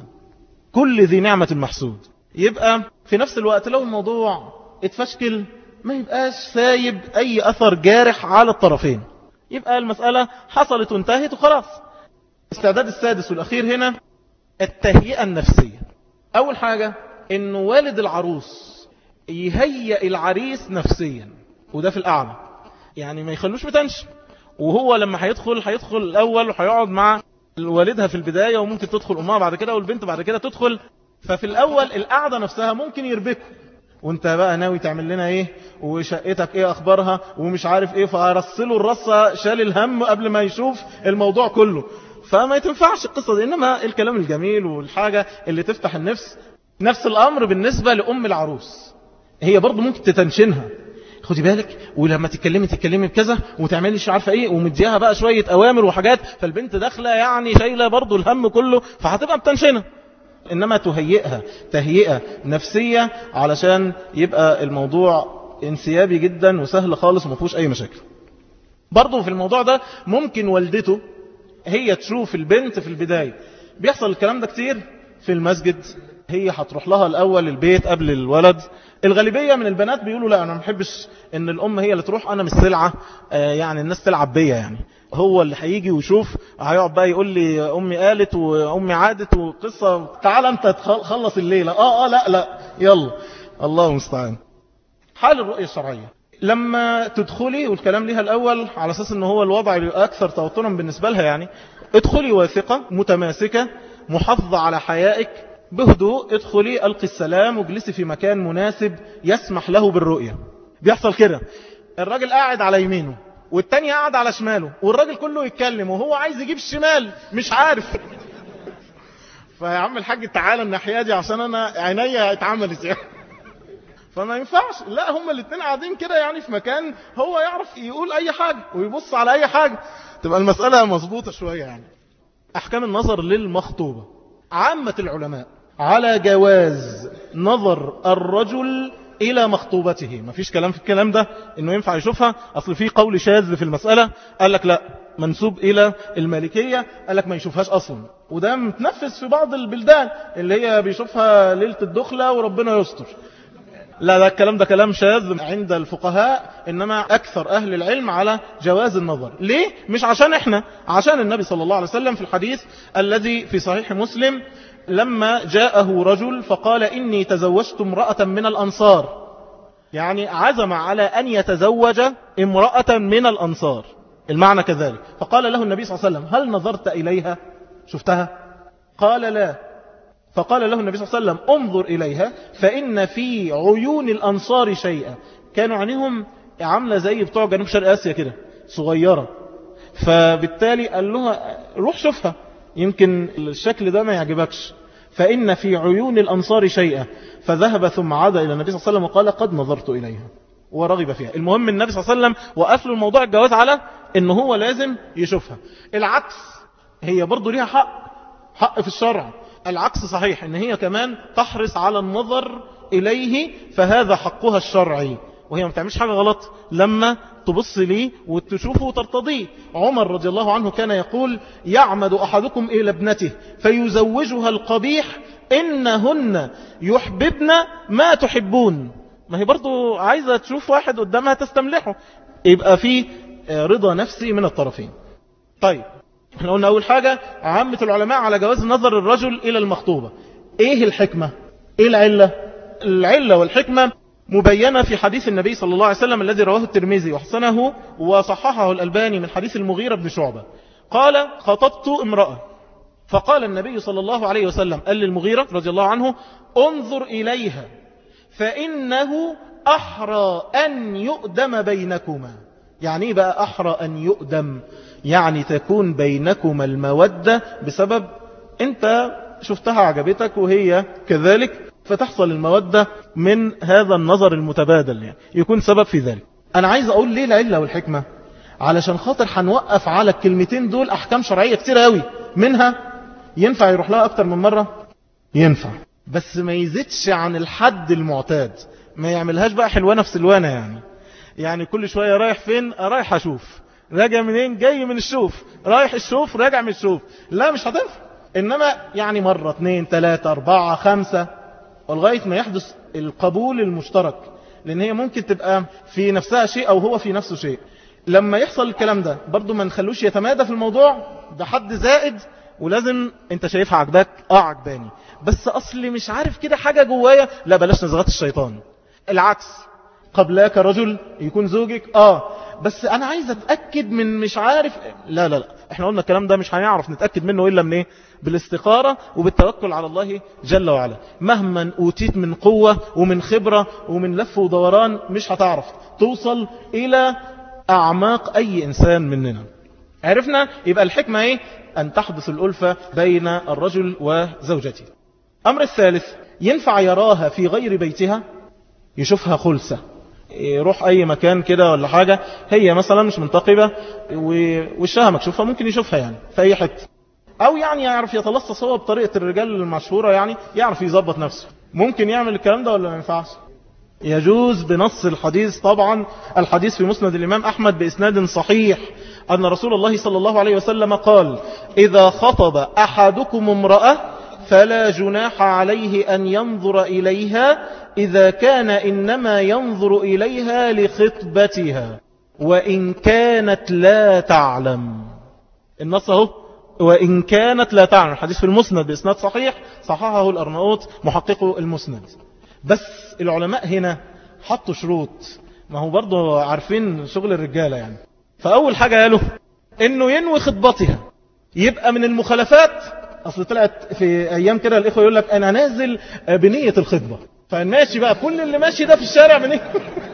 كل ذي نعمة محسود يبقى في نفس الوقت لو الموضوع اتفشكل ما يبقاش سايب أي أثر جارح على الطرفين يبقى المسألة حصلت وانتهت وخلاص استعداد السادس والأخير هنا التهيئة النفسية أول حاجة أن والد العروس يهيئ العريس نفسيا وده في الأعلى يعني ما يخلوش بتنش وهو لما هيدخل هيدخل الأول وهيقعد مع والدها في البداية وممكن تدخل أمها بعد كده والبنت بعد كده تدخل ففي الأول القعدة نفسها ممكن يربكوا وانت بقى ناوي تعمل لنا ايه وشقتك ايه اخبارها ومش عارف ايه فارسله الرصة شال الهم قبل ما يشوف الموضوع كله فما يتنفعش القصة دي إنما الكلام الجميل والحاجة اللي تفتح النفس نفس الأمر بالنسبة لأم العروس هي برضو ممكن تتنشنها خدي بالك ولما تتكلمي تتكلمي بكذا وتعملي مش عارفه ايه ومديها بقى شويه اوامر وحاجات فالبنت داخله يعني شايله برضو الهم كله فهتبقى متنشنه انما تهيئها تهيئه نفسيه علشان يبقى الموضوع انسيابي جدا وسهل خالص وما فيهوش اي مشاكل برضو في الموضوع ده ممكن والدته هي تشوف البنت في البداية بيحصل الكلام ده كتير في المسجد هي هتروح لها الأول البيت قبل الولد الغالبية من البنات بيقولوا لا أنا ما بحبش إن الأم هي اللي تروح أنا مش سلعة آه يعني الناس تلعب بيا يعني هو اللي هيجي ويشوف هيقعد بقى يقول لي أمي قالت وأمي عادت وقصة تعال أنت تخلص الليلة آه آه لا لا يلا الله المستعان حال الرؤية الشرعية لما تدخلي والكلام ليها الأول على أساس أنه هو الوضع أكثر توترا بالنسبة لها يعني ادخلي واثقة متماسكة محافظة على حيائك بهدوء ادخلي ألقي السلام واجلسي في مكان مناسب يسمح له بالرؤية بيحصل كده الراجل قاعد على يمينه والتاني قاعد على شماله والراجل كله يتكلم وهو عايز يجيب الشمال مش عارف فيا عم الحاج تعالى الناحية دي عشان انا عينيا اتعملت يعني فما ينفعش لا هما الاثنين قاعدين كده يعني في مكان هو يعرف يقول اي حاجة ويبص على اي حاجة تبقى المسألة مظبوطة شوية يعني احكام النظر للمخطوبة عامة العلماء على جواز نظر الرجل الى مخطوبته ما فيش كلام في الكلام ده انه ينفع يشوفها اصل في قول شاذ في المسألة قال لك لا منسوب الى المالكية قال لك ما يشوفهاش اصلا وده متنفذ في بعض البلدان اللي هي بيشوفها ليلة الدخلة وربنا يستر لا لا الكلام ده كلام شاذ عند الفقهاء إنما أكثر أهل العلم على جواز النظر ليه؟ مش عشان إحنا عشان النبي صلى الله عليه وسلم في الحديث الذي في صحيح مسلم لما جاءه رجل فقال إني تزوجت امرأة من الأنصار يعني عزم على أن يتزوج امرأة من الأنصار المعنى كذلك فقال له النبي صلى الله عليه وسلم هل نظرت إليها شفتها قال لا فقال له النبي صلى الله عليه وسلم انظر إليها فإن في عيون الأنصار شيئا كانوا عينهم عاملة زي بتوع جنوب شرق آسيا كده صغيرة فبالتالي قال له روح شوفها يمكن الشكل ده ما يعجبكش فإن في عيون الأنصار شيئا فذهب ثم عاد إلى النبي صلى الله عليه وسلم وقال قد نظرت إليها ورغب فيها المهم النبي صلى الله عليه وسلم وقف له الموضوع الجواز على إن هو لازم يشوفها العكس هي برضو ليها حق حق في الشرع العكس صحيح إن هي كمان تحرص على النظر إليه فهذا حقها الشرعي وهي ما بتعملش حاجة غلط لما تبص ليه وتشوفه وترتضيه عمر رضي الله عنه كان يقول يعمد أحدكم إلى ابنته فيزوجها القبيح إنهن يحببن ما تحبون ما هي برضو عايزة تشوف واحد قدامها تستملحه يبقى في رضا نفسي من الطرفين طيب احنا قلنا أول حاجة عامة العلماء على جواز نظر الرجل إلى المخطوبة ايه الحكمة ايه العلة العلة والحكمة مبينة في حديث النبي صلى الله عليه وسلم الذي رواه الترمذي وحسنه وصححه الألباني من حديث المغيرة بن شعبة قال خطبت امرأة فقال النبي صلى الله عليه وسلم قال للمغيرة رضي الله عنه انظر إليها فإنه أحرى أن يؤدم بينكما يعني بقى أحرى أن يؤدم يعني تكون بينكما المودة بسبب أنت شفتها عجبتك وهي كذلك فتحصل المودة من هذا النظر المتبادل يعني يكون سبب في ذلك أنا عايز أقول ليه العلة والحكمة علشان خاطر هنوقف على الكلمتين دول أحكام شرعية كتير قوي منها ينفع يروح لها أكتر من مرة ينفع بس ما يزيدش عن الحد المعتاد ما يعملهاش بقى حلوانة في سلوانة يعني يعني كل شوية رايح فين رايح أشوف راجع منين جاي من الشوف رايح الشوف راجع من الشوف لا مش هتنفع إنما يعني مرة اثنين ثلاثة أربعة خمسة ولغاية ما يحدث القبول المشترك لأن هي ممكن تبقى في نفسها شيء أو هو في نفسه شيء لما يحصل الكلام ده برضو ما نخلوش يتمادى في الموضوع ده حد زائد ولازم انت شايفها عجباك اه عجباني بس اصلي مش عارف كده حاجة جوايا لا بلاش نزغات الشيطان العكس قبلاك رجل يكون زوجك اه بس انا عايز اتأكد من مش عارف لا لا لا احنا قلنا الكلام ده مش هنعرف نتأكد منه الا من ايه بالاستخارة وبالتوكل على الله جل وعلا مهما اوتيت من قوة ومن خبرة ومن لف ودوران مش هتعرف توصل الى اعماق اي انسان مننا عرفنا يبقى الحكمة ايه ان تحدث الالفة بين الرجل وزوجته امر الثالث ينفع يراها في غير بيتها يشوفها خلسة يروح اي مكان كده ولا حاجة هي مثلا مش منتقبة ووشها مكشوفة ممكن يشوفها يعني في اي حتة او يعني يعرف يتلصص هو بطريقة الرجال المشهورة يعني يعرف يظبط نفسه ممكن يعمل الكلام ده ولا ما ينفعش يجوز بنص الحديث طبعا الحديث في مسند الإمام أحمد بإسناد صحيح أن رسول الله صلى الله عليه وسلم قال إذا خطب أحدكم امرأة فلا جناح عليه أن ينظر إليها إذا كان إنما ينظر إليها لخطبتها وإن كانت لا تعلم النص اهو وإن كانت لا تعلم الحديث في المسند بإسناد صحيح صححه الأرناؤوط محقق المسند بس العلماء هنا حطوا شروط ما هو برضو عارفين شغل الرجالة يعني فأول حاجة قالوا إنه ينوي خطبتها يبقى من المخالفات أصل طلعت في أيام كده الإخوة يقول لك أنا نازل بنية الخطبة فالماشي بقى كل اللي ماشي ده في الشارع بنية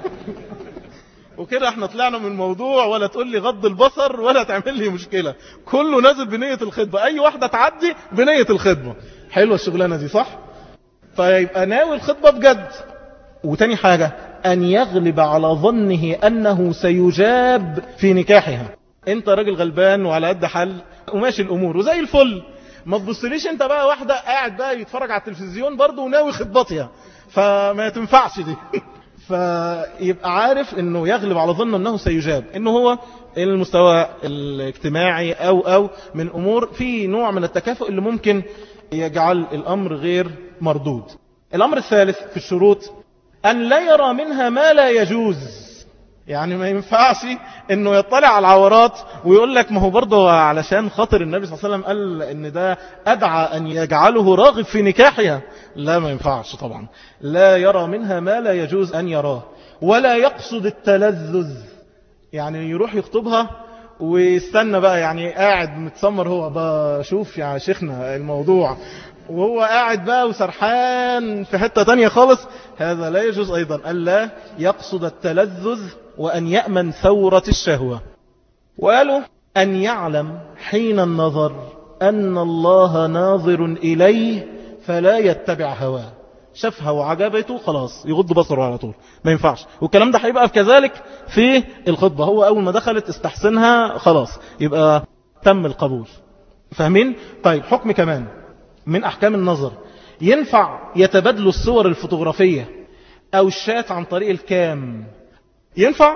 وكده احنا طلعنا من الموضوع ولا تقول لي غض البصر ولا تعمل لي مشكلة كله نازل بنية الخطبة أي واحدة تعدي بنية الخطبة حلوة الشغلانة دي صح؟ فيبقى ناوي الخطبة بجد وتاني حاجة أن يغلب على ظنه أنه سيجاب في نكاحها انت راجل غلبان وعلى قد حل وماشي الأمور وزي الفل ما تبصليش انت بقى واحدة قاعد بقى يتفرج على التلفزيون برضه وناوي خطبتها فما تنفعش دي فيبقى عارف انه يغلب على ظنه انه سيجاب انه هو المستوى الاجتماعي او او من امور في نوع من التكافؤ اللي ممكن يجعل الامر غير مردود الامر الثالث في الشروط ان لا يرى منها ما لا يجوز يعني ما ينفعش انه يطلع على العورات ويقول لك ما هو برضه علشان خاطر النبي صلى الله عليه وسلم قال ان ده ادعى ان يجعله راغب في نكاحها لا ما ينفعش طبعا لا يرى منها ما لا يجوز ان يراه ولا يقصد التلذذ يعني يروح يخطبها ويستنى بقى يعني قاعد متسمر هو بشوف يا شيخنا الموضوع وهو قاعد بقى وسرحان في حتة تانية خالص هذا لا يجوز أيضا ألا يقصد التلذذ وأن يأمن ثورة الشهوة وقالوا أن يعلم حين النظر أن الله ناظر إليه فلا يتبع هواه شافها وعجبته خلاص يغض بصره على طول ما ينفعش والكلام ده هيبقى كذلك في الخطبة هو أول ما دخلت استحسنها خلاص يبقى تم القبول فاهمين؟ طيب حكم كمان من أحكام النظر ينفع يتبادلوا الصور الفوتوغرافية أو الشات عن طريق الكام ينفع؟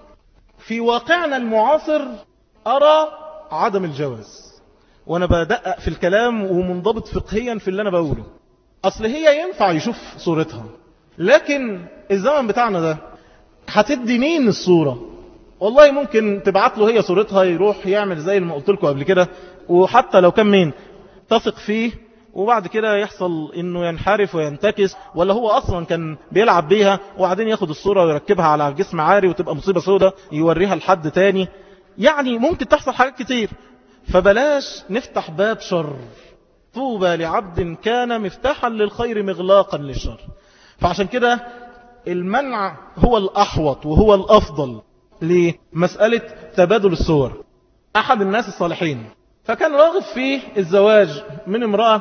في واقعنا المعاصر أرى عدم الجواز وأنا بدقق في الكلام ومنضبط فقهيا في اللي أنا بقوله أصل هي ينفع يشوف صورتها لكن الزمن بتاعنا ده هتدي مين الصورة والله ممكن تبعت له هي صورتها يروح يعمل زي ما قلت لكم قبل كده وحتى لو كان مين تثق فيه وبعد كده يحصل انه ينحرف وينتكس ولا هو اصلا كان بيلعب بيها وبعدين ياخد الصورة ويركبها على جسم عاري وتبقى مصيبة سودة يوريها لحد تاني يعني ممكن تحصل حاجات كتير فبلاش نفتح باب شر طوبى لعبد كان مفتاحا للخير مغلاقا للشر فعشان كده المنع هو الأحوط وهو الأفضل لمسألة تبادل الصور أحد الناس الصالحين فكان راغب في الزواج من امرأة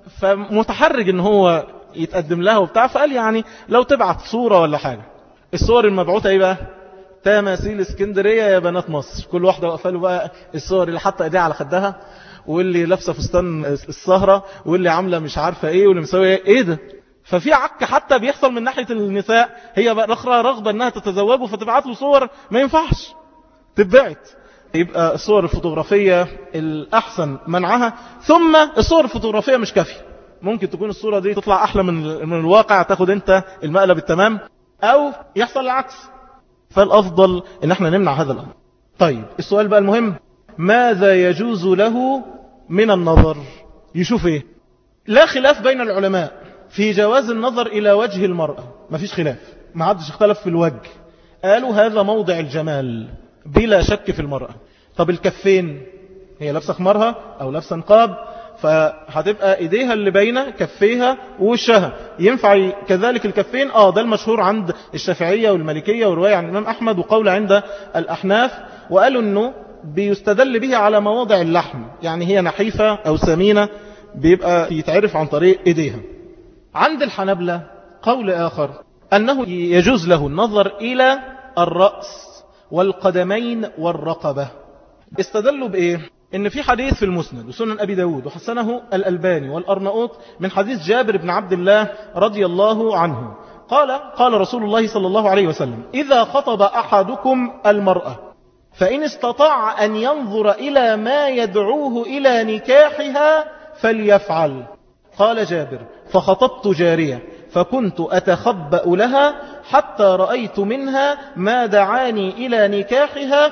فمتحرج ان هو يتقدم لها وبتاع فقال يعني لو تبعت صورة ولا حاجة الصور المبعوثة ايه بقى تماثيل اسكندرية يا بنات مصر كل واحدة وقفة له بقى الصور اللي حاطه ايديها على خدها واللي لابسه فستان السهرة واللي عاملة مش عارفة ايه واللي مسوي ايه ايه ده ففي عك حتى بيحصل من ناحية النساء هي بقى الاخرى رغبة انها تتزوجه فتبعت له صور ما ينفعش تبعت يبقى الصور الفوتوغرافية الأحسن منعها ثم الصور الفوتوغرافية مش كافية ممكن تكون الصورة دي تطلع أحلى من من الواقع تاخد أنت المقلب التمام أو يحصل العكس فالأفضل إن احنا نمنع هذا الأمر طيب السؤال بقى المهم ماذا يجوز له من النظر يشوف ايه لا خلاف بين العلماء في جواز النظر إلى وجه المرأة ما فيش خلاف ما عدش اختلف في الوجه قالوا هذا موضع الجمال بلا شك في المرأة طب الكفين هي لابسة خمارها أو لابسة نقاب فهتبقى ايديها اللي بين كفيها ووشها ينفع كذلك الكفين اه ده المشهور عند الشافعية والمالكية ورواية عن الإمام أحمد وقول عند الأحناف وقالوا أنه بيستدل به على مواضع اللحم يعني هي نحيفة أو سمينة بيبقى يتعرف عن طريق ايديها عند الحنبلة قول آخر أنه يجوز له النظر إلى الرأس والقدمين والرقبة استدلوا بإيه إن في حديث في المسند وسنن أبي داود وحسنه الألباني والأرنؤوط من حديث جابر بن عبد الله رضي الله عنه قال قال رسول الله صلى الله عليه وسلم إذا خطب أحدكم المرأة فإن استطاع أن ينظر إلى ما يدعوه إلى نكاحها فليفعل قال جابر فخطبت جارية فكنت أتخبأ لها حتى رأيت منها ما دعاني إلى نكاحها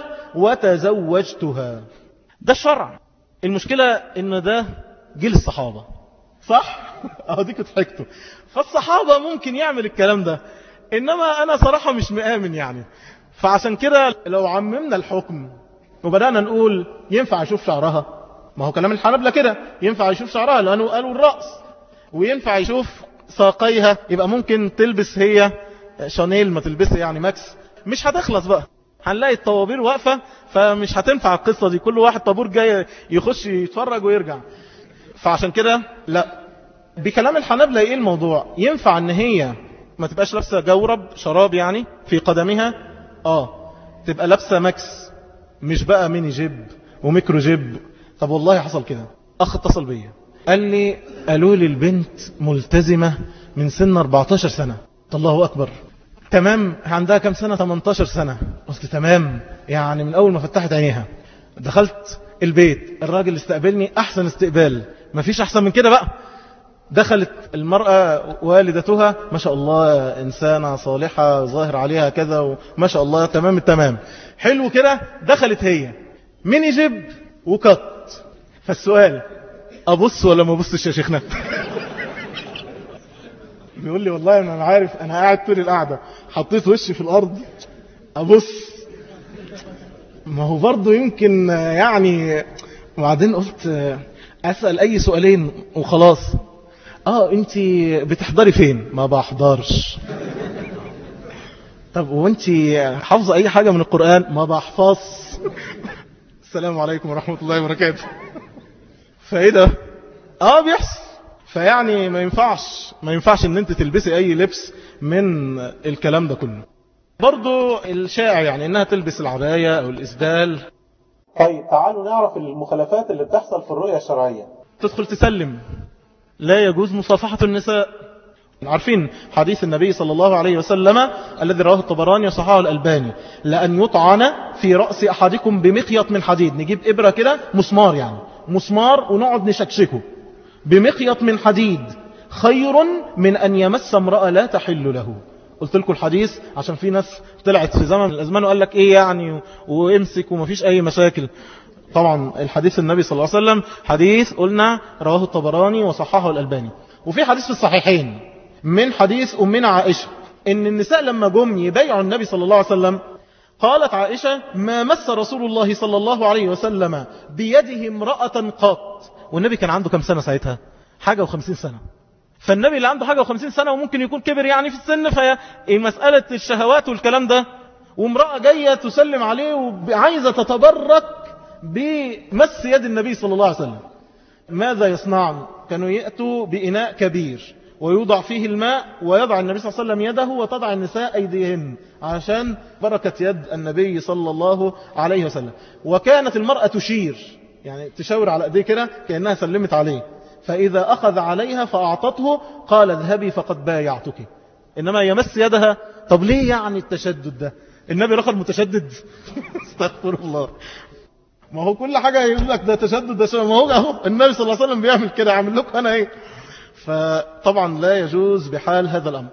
وتزوجتها ده الشرع المشكلة ان ده جيل الصحابة صح؟ اهو دي كنت حكته فالصحابة ممكن يعمل الكلام ده انما انا صراحة مش مآمن يعني فعشان كده لو عممنا الحكم وبدأنا نقول ينفع يشوف شعرها ما هو كلام الحنبلة كده ينفع يشوف شعرها لأنه قالوا الرأس وينفع يشوف ساقيها يبقى ممكن تلبس هي شانيل ما تلبسها يعني ماكس مش هتخلص بقى هنلاقي الطوابير واقفة فمش هتنفع القصة دي كل واحد طابور جاي يخش يتفرج ويرجع فعشان كده لا بكلام الحنبلة ايه الموضوع ينفع ان هي ما تبقاش لابسة جورب شراب يعني في قدمها اه تبقى لابسة ماكس مش بقى ميني جيب وميكرو جيب طب والله حصل كده اخ اتصل بيا قال لي قالوا لي البنت ملتزمة من سن 14 سنة الله اكبر تمام عندها كم سنة 18 سنة قلت تمام يعني من أول ما فتحت عينيها دخلت البيت الراجل استقبلني أحسن استقبال مفيش أحسن من كده بقى دخلت المرأة والدتها ما شاء الله إنسانة صالحة ظاهر عليها كذا وما شاء الله تمام التمام حلو كده دخلت هي ميني جيب وكت فالسؤال أبص ولا ما أبصش يا شيخنا بيقول لي والله انا عارف انا قاعد طول القعده حطيت وشي في الارض ابص ما هو برضه يمكن يعني وبعدين قلت اسال اي سؤالين وخلاص اه انت بتحضري فين ما بحضرش طب وانت حافظه اي حاجه من القران ما بحفظ السلام عليكم ورحمه الله وبركاته فايه ده اه بيحصل فيعني ما ينفعش ما ينفعش ان انت تلبسي اي لبس من الكلام ده كله برضو الشائع يعني انها تلبس العباية او الاسدال طيب تعالوا نعرف المخالفات اللي بتحصل في الرؤية الشرعية تدخل تسلم لا يجوز مصافحة النساء عارفين حديث النبي صلى الله عليه وسلم الذي رواه الطبراني وصححه الألباني لأن يطعن في رأس أحدكم بمخيط من حديد نجيب إبرة كده مسمار يعني مسمار ونقعد نشكشكه بمخيط من حديد خير من أن يمس امرأة لا تحل له قلت لكم الحديث عشان في ناس طلعت في زمن من الأزمان وقال لك إيه يعني وامسك ومفيش أي مشاكل طبعا الحديث النبي صلى الله عليه وسلم حديث قلنا رواه الطبراني وصححه الألباني وفي حديث في الصحيحين من حديث أمنا عائشة إن النساء لما جم يبيعوا النبي صلى الله عليه وسلم قالت عائشة ما مس رسول الله صلى الله عليه وسلم بيده امرأة قط والنبي كان عنده كم سنة ساعتها حاجة وخمسين سنة فالنبي اللي عنده حاجة وخمسين سنة وممكن يكون كبر يعني في السن فهي مسألة الشهوات والكلام ده وامرأة جاية تسلم عليه وعايزة تتبرك بمس يد النبي صلى الله عليه وسلم ماذا يصنعن كانوا يأتوا بإناء كبير ويوضع فيه الماء ويضع النبي صلى الله عليه وسلم يده وتضع النساء أيديهن عشان بركة يد النبي صلى الله عليه وسلم وكانت المرأة تشير يعني تشاور على ايديه كده كأنها سلمت عليه فإذا أخذ عليها فأعطته قال اذهبي فقد بايعتك إنما يمس يدها طب ليه يعني التشدد ده النبي رخر متشدد استغفر الله ما هو كل حاجة يقول لك ده تشدد ده شبه ما هو اهو النبي صلى الله عليه وسلم بيعمل كده عامل لكم أنا ايه فطبعا لا يجوز بحال هذا الأمر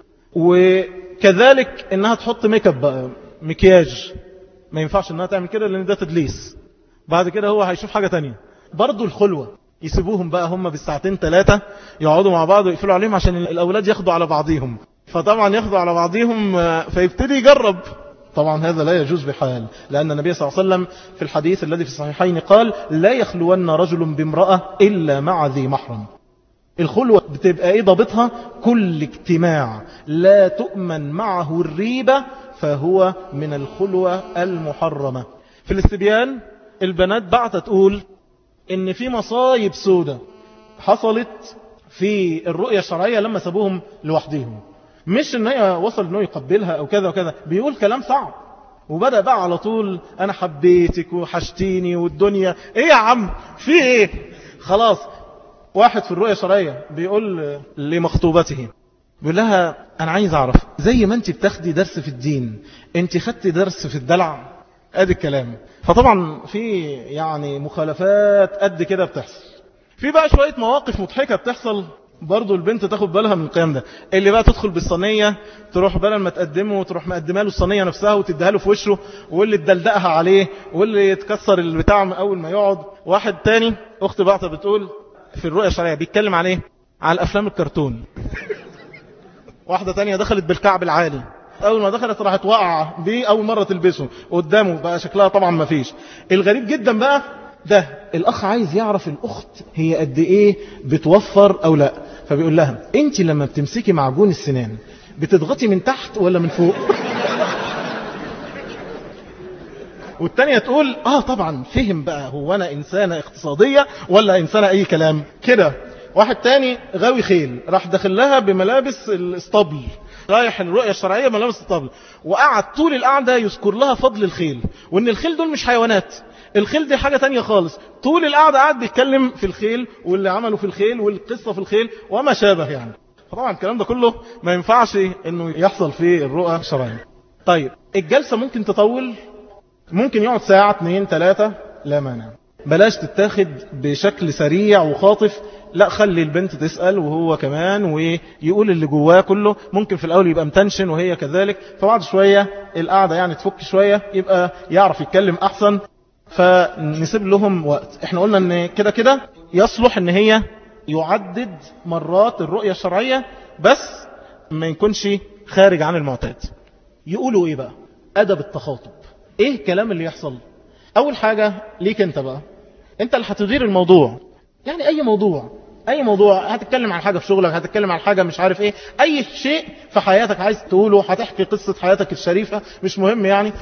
وكذلك انها تحط ميك اب بقى مكياج ما ينفعش انها تعمل كده لان ده تدليس بعد كده هو هيشوف حاجة تانية برضو الخلوة يسيبوهم بقى هم بالساعتين ثلاثة يقعدوا مع بعض ويقفلوا عليهم عشان الأولاد ياخدوا على بعضيهم فطبعا ياخدوا على بعضهم فيبتدي يجرب طبعا هذا لا يجوز بحال لأن النبي صلى الله عليه وسلم في الحديث الذي في الصحيحين قال لا يخلون رجل بامرأة إلا مع ذي محرم الخلوة بتبقى ايه ضابطها كل اجتماع لا تؤمن معه الريبة فهو من الخلوة المحرمة في الاستبيان البنات بعت تقول ان في مصايب سودة حصلت في الرؤية الشرعية لما سابوهم لوحدهم مش ان هي وصل انه يقبلها او كذا وكذا بيقول كلام صعب وبدأ بقى على طول انا حبيتك وحشتيني والدنيا ايه يا عم في ايه خلاص واحد في الرؤية الشرعية بيقول لمخطوبته بيقول لها انا عايز اعرف زي ما انت بتاخدي درس في الدين انت خدتي درس في الدلع ادي الكلام فطبعا في يعني مخالفات قد كده بتحصل في بقى شوية مواقف مضحكة بتحصل برضو البنت تاخد بالها من القيام ده اللي بقى تدخل بالصينية تروح بدل ما تقدمه وتروح مقدمها له الصينية نفسها وتديها له في وشه واللي تدلدقها عليه واللي يتكسر البتاع من اول ما يقعد واحد تاني اخت بعضها بتقول في الرؤية الشرعية بيتكلم عليه على الافلام الكرتون واحدة تانية دخلت بالكعب العالي اول ما دخلت راحت واقعه بيه اول مرة تلبسه قدامه بقى شكلها طبعا ما فيش الغريب جدا بقى ده الاخ عايز يعرف الاخت هي قد ايه بتوفر او لا فبيقول لها انت لما بتمسكي معجون السنان بتضغطي من تحت ولا من فوق والتانية تقول اه طبعا فهم بقى هو انا انسانة اقتصادية ولا انسانة اي كلام كده واحد تاني غاوي خيل راح داخل لها بملابس الاسطبل رايح الرؤية الشرعية ملابس الطبل وقعد طول القعدة يذكر لها فضل الخيل وان الخيل دول مش حيوانات الخيل دي حاجة تانية خالص طول القعدة قاعد بيتكلم في الخيل واللي عمله في الخيل والقصة في الخيل وما شابه يعني طبعا الكلام ده كله ما ينفعش انه يحصل في الرؤى الشرعية طيب الجلسة ممكن تطول ممكن يقعد ساعة اتنين تلاتة لا مانع بلاش تتاخد بشكل سريع وخاطف لا خلي البنت تسأل وهو كمان ويقول اللي جواه كله ممكن في الأول يبقى متنشن وهي كذلك فبعد شوية القعدة يعني تفك شوية يبقى يعرف يتكلم أحسن فنسيب لهم وقت احنا قلنا ان كده كده يصلح ان هي يعدد مرات الرؤية الشرعية بس ما يكونش خارج عن المعتاد يقولوا ايه بقى ادب التخاطب ايه الكلام اللي يحصل اول حاجة ليك انت بقى انت اللي هتدير الموضوع يعني اي موضوع اي موضوع هتتكلم عن حاجة في شغلك هتتكلم عن حاجة مش عارف ايه اي شيء في حياتك عايز تقوله هتحكي قصة حياتك الشريفة مش مهم يعني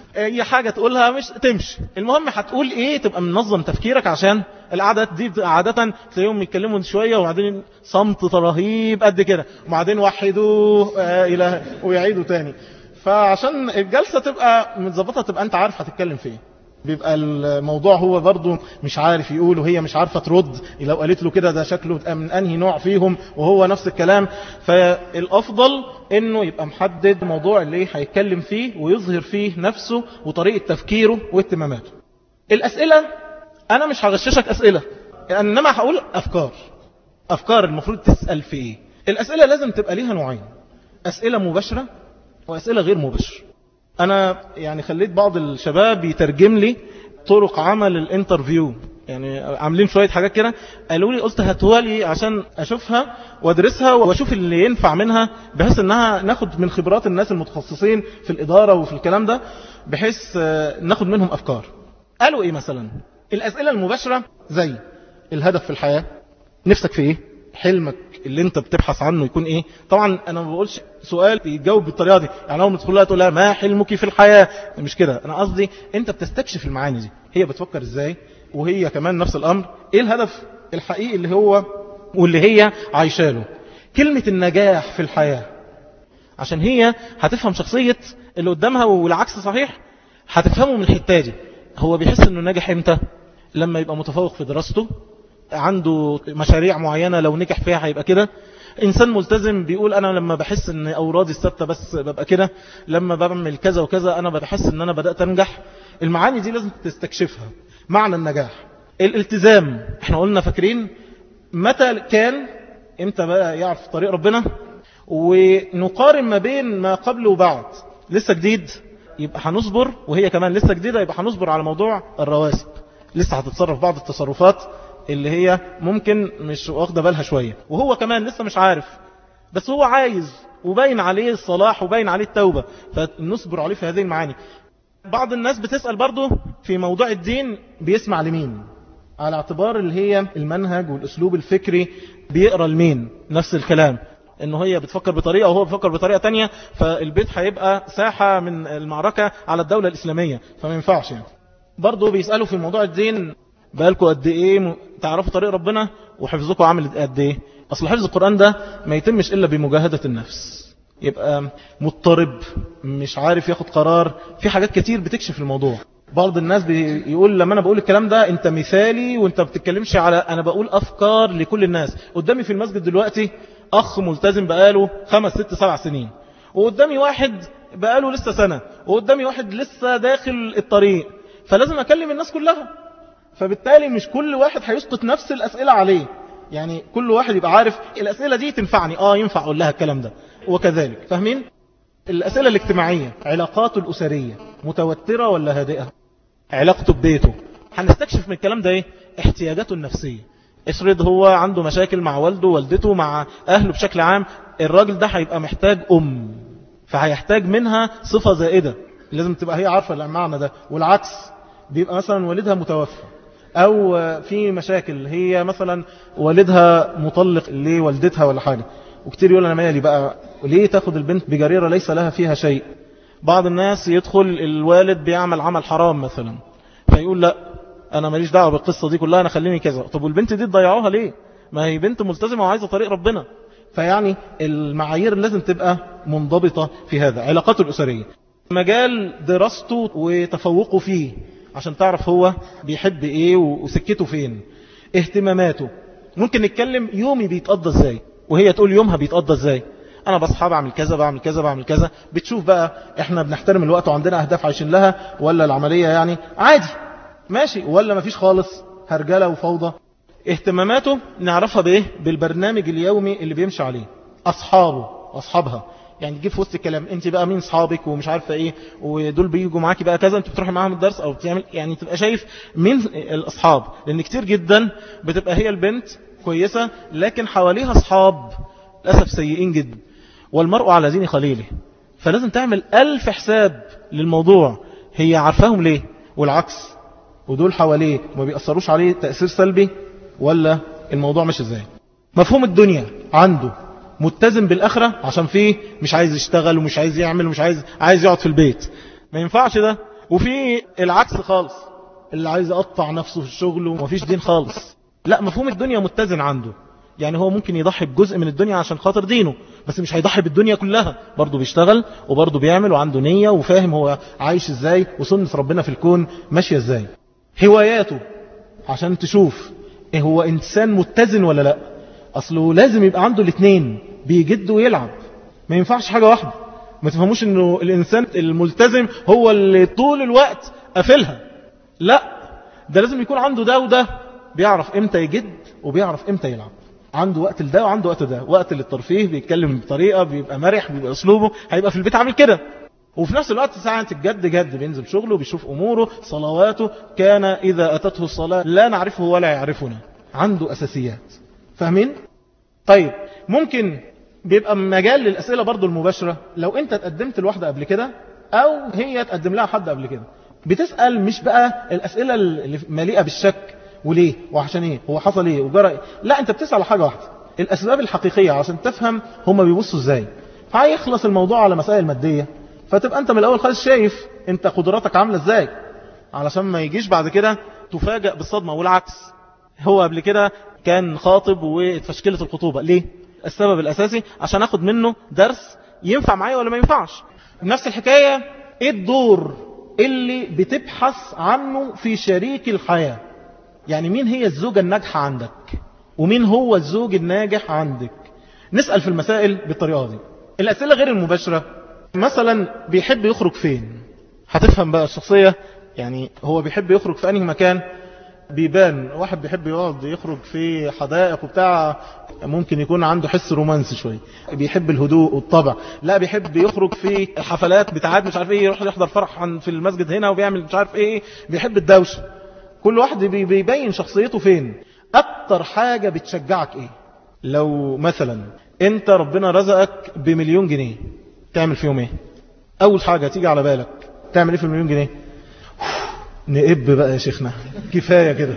اي حاجة تقولها مش تمشي المهم هتقول ايه تبقى منظم تفكيرك عشان القعدات دي بتبقى عادة تلاقيهم يتكلموا شوية وبعدين صمت رهيب قد كده وبعدين وحدوه آه الى ويعيدوا تاني فعشان الجلسة تبقى متظبطة تبقى انت عارف هتتكلم في ايه بيبقى الموضوع هو برضه مش عارف يقول وهي مش عارفة ترد لو قالت له كده ده شكله من انهي نوع فيهم وهو نفس الكلام فالافضل انه يبقى محدد موضوع اللي هيتكلم فيه ويظهر فيه نفسه وطريقة تفكيره واهتماماته الاسئلة انا مش هغششك اسئلة انما هقول افكار افكار المفروض تسأل في ايه الاسئلة لازم تبقى ليها نوعين اسئلة مباشرة واسئلة غير مباشرة انا يعني خليت بعض الشباب يترجم لي طرق عمل الانترفيو يعني عاملين شوية حاجات كده قالوا لي قلت هاتوالي عشان اشوفها وادرسها واشوف اللي ينفع منها بحيث انها ناخد من خبرات الناس المتخصصين في الادارة وفي الكلام ده بحيث ناخد منهم افكار قالوا ايه مثلا الاسئلة المباشرة زي الهدف في الحياة نفسك في ايه حلمك اللي انت بتبحث عنه يكون ايه طبعا انا ما بقولش سؤال يجاوب بالطريقه دي يعني اول ما تدخل لها تقول لها ما حلمك في الحياه مش كده انا قصدي انت بتستكشف المعاني دي هي بتفكر ازاي وهي كمان نفس الامر ايه الهدف الحقيقي اللي هو واللي هي عايشه له كلمه النجاح في الحياه عشان هي هتفهم شخصيه اللي قدامها والعكس صحيح هتفهمه من الحته دي هو بيحس انه ناجح امتى لما يبقى متفوق في دراسته عنده مشاريع معينة لو نجح فيها هيبقى كده إنسان ملتزم بيقول أنا لما بحس أن أورادي الثابتة بس ببقى كده لما بعمل كذا وكذا أنا بحس أن أنا بدأت أنجح المعاني دي لازم تستكشفها معنى النجاح الالتزام احنا قلنا فاكرين متى كان امتى بقى يعرف طريق ربنا ونقارن ما بين ما قبل وبعد لسه جديد يبقى هنصبر وهي كمان لسه جديدة يبقى هنصبر على موضوع الرواسب لسه هتتصرف بعض التصرفات اللي هي ممكن مش واخده بالها شوية وهو كمان لسه مش عارف بس هو عايز وباين عليه الصلاح وباين عليه التوبة فنصبر عليه في هذه المعاني بعض الناس بتسأل برضه في موضوع الدين بيسمع لمين على اعتبار اللي هي المنهج والأسلوب الفكري بيقرأ لمين نفس الكلام انه هي بتفكر بطريقة وهو بيفكر بطريقة تانية فالبيت هيبقى ساحة من المعركة على الدولة الإسلامية فما ينفعش يعني. برضه بيسألوا في موضوع الدين بقالكوا قد ايه تعرفوا طريق ربنا وحفظكم عامل قد ايه اصل حفظ القرآن ده ما يتمش الا بمجاهدة النفس يبقى مضطرب مش عارف ياخد قرار في حاجات كتير بتكشف الموضوع بعض الناس بيقول لما انا بقول الكلام ده انت مثالي وانت بتتكلمش على انا بقول افكار لكل الناس قدامي في المسجد دلوقتي اخ ملتزم بقاله خمس ست سبع سنين وقدامي واحد بقاله لسه سنة وقدامي واحد لسه داخل الطريق فلازم اكلم الناس كلها فبالتالي مش كل واحد هيسقط نفس الأسئلة عليه يعني كل واحد يبقى عارف الأسئلة دي تنفعني آه ينفع أقول لها الكلام ده وكذلك فاهمين الأسئلة الاجتماعية علاقاته الأسرية متوترة ولا هادئة علاقته ببيته هنستكشف من الكلام ده ايه احتياجاته النفسية افرض هو عنده مشاكل مع والده والدته مع أهله بشكل عام الراجل ده هيبقى محتاج أم فهيحتاج منها صفة زائدة لازم تبقى هي عارفة المعنى ده والعكس بيبقى مثلا والدها متوفى او في مشاكل هي مثلا والدها مطلق لوالدتها ولا حاجة وكتير يقول انا مالي بقى ليه تاخد البنت بجريرة ليس لها فيها شيء بعض الناس يدخل الوالد بيعمل عمل حرام مثلا فيقول لا انا ماليش دعوة بالقصة دي كلها انا خليني كذا طب والبنت دي تضيعوها ليه ما هي بنت ملتزمة وعايزة طريق ربنا فيعني المعايير لازم تبقى منضبطة في هذا علاقاته الأسرية مجال دراسته وتفوقه فيه عشان تعرف هو بيحب ايه وسكته فين اهتماماته ممكن نتكلم يومي بيتقضى ازاي وهي تقول يومها بيتقضى ازاي انا بصحى بعمل كذا بعمل كذا بعمل كذا بتشوف بقى احنا بنحترم الوقت وعندنا اهداف عايشين لها ولا العملية يعني عادي ماشي ولا مفيش خالص هرجلة وفوضى اهتماماته نعرفها بايه بالبرنامج اليومي اللي بيمشي عليه اصحابه اصحابها يعني تجيب في وسط الكلام انت بقى مين صحابك ومش عارفه ايه ودول بيجوا معاكي بقى كذا انت بتروحي معاهم الدرس او بتعمل يعني تبقى شايف مين الاصحاب لان كتير جدا بتبقى هي البنت كويسة لكن حواليها اصحاب للاسف سيئين جدا والمرء على دين خليله فلازم تعمل ألف حساب للموضوع هي عارفاهم ليه والعكس ودول حواليه ما بيأثروش عليه تأثير سلبي ولا الموضوع مش ازاي مفهوم الدنيا عنده متزن بالآخرة عشان فيه مش عايز يشتغل ومش عايز يعمل ومش عايز عايز يقعد في البيت ما ينفعش ده وفي العكس خالص اللي عايز يقطع نفسه في الشغل ومفيش دين خالص لا مفهوم الدنيا متزن عنده يعني هو ممكن يضحي بجزء من الدنيا عشان خاطر دينه بس مش هيضحي بالدنيا كلها برضه بيشتغل وبرضه بيعمل وعنده نية وفاهم هو عايش ازاي وسنة ربنا في الكون ماشية ازاي هواياته عشان تشوف إيه هو انسان متزن ولا لا اصله لازم يبقى عنده الاثنين بيجد ويلعب ما ينفعش حاجة واحدة ما تفهموش انه الانسان الملتزم هو اللي طول الوقت قافلها لا ده لازم يكون عنده ده وده بيعرف امتى يجد وبيعرف امتى يلعب عنده وقت لده وعنده وقت ده وقت للترفيه بيتكلم بطريقة بيبقى مرح بيبقى اسلوبه هيبقى في البيت عامل كده وفي نفس الوقت ساعة الجد جد بينزل شغله بيشوف أموره صلواته كان إذا أتته الصلاة لا نعرفه ولا يعرفنا عنده أساسيات فاهمين؟ طيب ممكن بيبقى مجال للأسئلة برضو المباشرة لو أنت تقدمت لواحدة قبل كده أو هي تقدم لها حد قبل كده بتسأل مش بقى الأسئلة اللي مليئة بالشك وليه وعشان ايه هو حصل ايه وجرى ايه لا انت بتسأل على حاجة واحدة الأسباب الحقيقية عشان تفهم هما بيبصوا ازاي فهيخلص الموضوع على مسائل مادية فتبقى انت من الأول خالص شايف انت قدراتك عاملة ازاي علشان ما يجيش بعد كده تفاجأ بالصدمة والعكس هو قبل كده كان خاطب واتفشكلت الخطوبة ليه السبب الأساسي عشان أخد منه درس ينفع معايا ولا ما ينفعش نفس الحكاية ايه الدور اللي بتبحث عنه في شريك الحياة يعني مين هي الزوجة الناجحة عندك ومين هو الزوج الناجح عندك نسأل في المسائل بالطريقة دي الأسئلة غير المباشرة مثلا بيحب يخرج فين هتفهم بقى الشخصية يعني هو بيحب يخرج في أنهي مكان بيبان واحد بيحب يقعد يخرج في حدائق وبتاع ممكن يكون عنده حس رومانسي شوية بيحب الهدوء والطبع لا بيحب يخرج في حفلات بتاعات مش عارف ايه يروح يحضر فرح في المسجد هنا وبيعمل مش عارف ايه بيحب الدوشة كل واحد بيبين شخصيته فين اكتر حاجة بتشجعك ايه لو مثلا انت ربنا رزقك بمليون جنيه تعمل فيهم ايه اول حاجة تيجي على بالك تعمل ايه في المليون جنيه نقب بقى يا شيخنا كفاية كده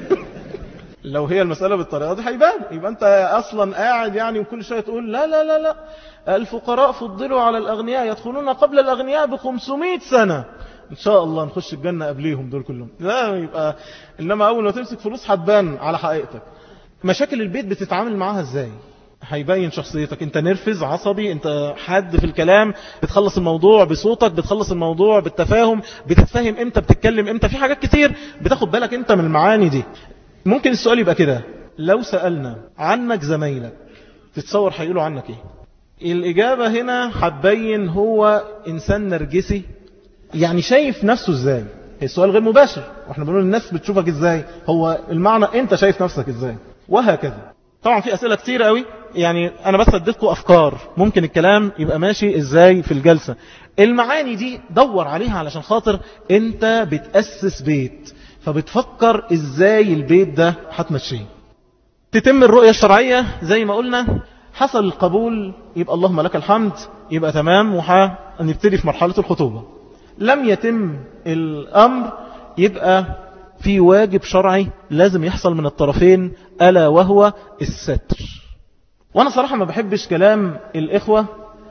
لو هي المسألة بالطريقة دي هيبان يبقى انت اصلا قاعد يعني وكل شوية تقول لا لا لا لا الفقراء فضلوا على الاغنياء يدخلون قبل الاغنياء ب 500 سنة ان شاء الله نخش الجنة قبليهم دول كلهم لا يبقى انما اول ما تمسك فلوس هتبان على حقيقتك مشاكل البيت بتتعامل معاها ازاي هيبين شخصيتك انت نرفز عصبي انت حد في الكلام بتخلص الموضوع بصوتك بتخلص الموضوع بالتفاهم بتتفهم امتى بتتكلم امتى في حاجات كتير بتاخد بالك انت من المعاني دي ممكن السؤال يبقى كده لو سألنا عنك زمايلك تتصور هيقولوا عنك ايه الإجابة هنا هتبين هو إنسان نرجسي يعني شايف نفسه ازاي السؤال غير مباشر واحنا بنقول الناس بتشوفك ازاي هو المعنى انت شايف نفسك ازاي وهكذا طبعا في أسئلة كتير قوي يعني أنا بس اديتكم أفكار ممكن الكلام يبقى ماشي إزاي في الجلسة المعاني دي دور عليها علشان خاطر أنت بتأسس بيت فبتفكر إزاي البيت ده هتمشيه تتم الرؤية الشرعية زي ما قلنا حصل القبول يبقى اللهم لك الحمد يبقى تمام وهنبتدي في مرحلة الخطوبة لم يتم الأمر يبقى في واجب شرعي لازم يحصل من الطرفين ألا وهو الستر وأنا صراحة ما بحبش كلام الإخوة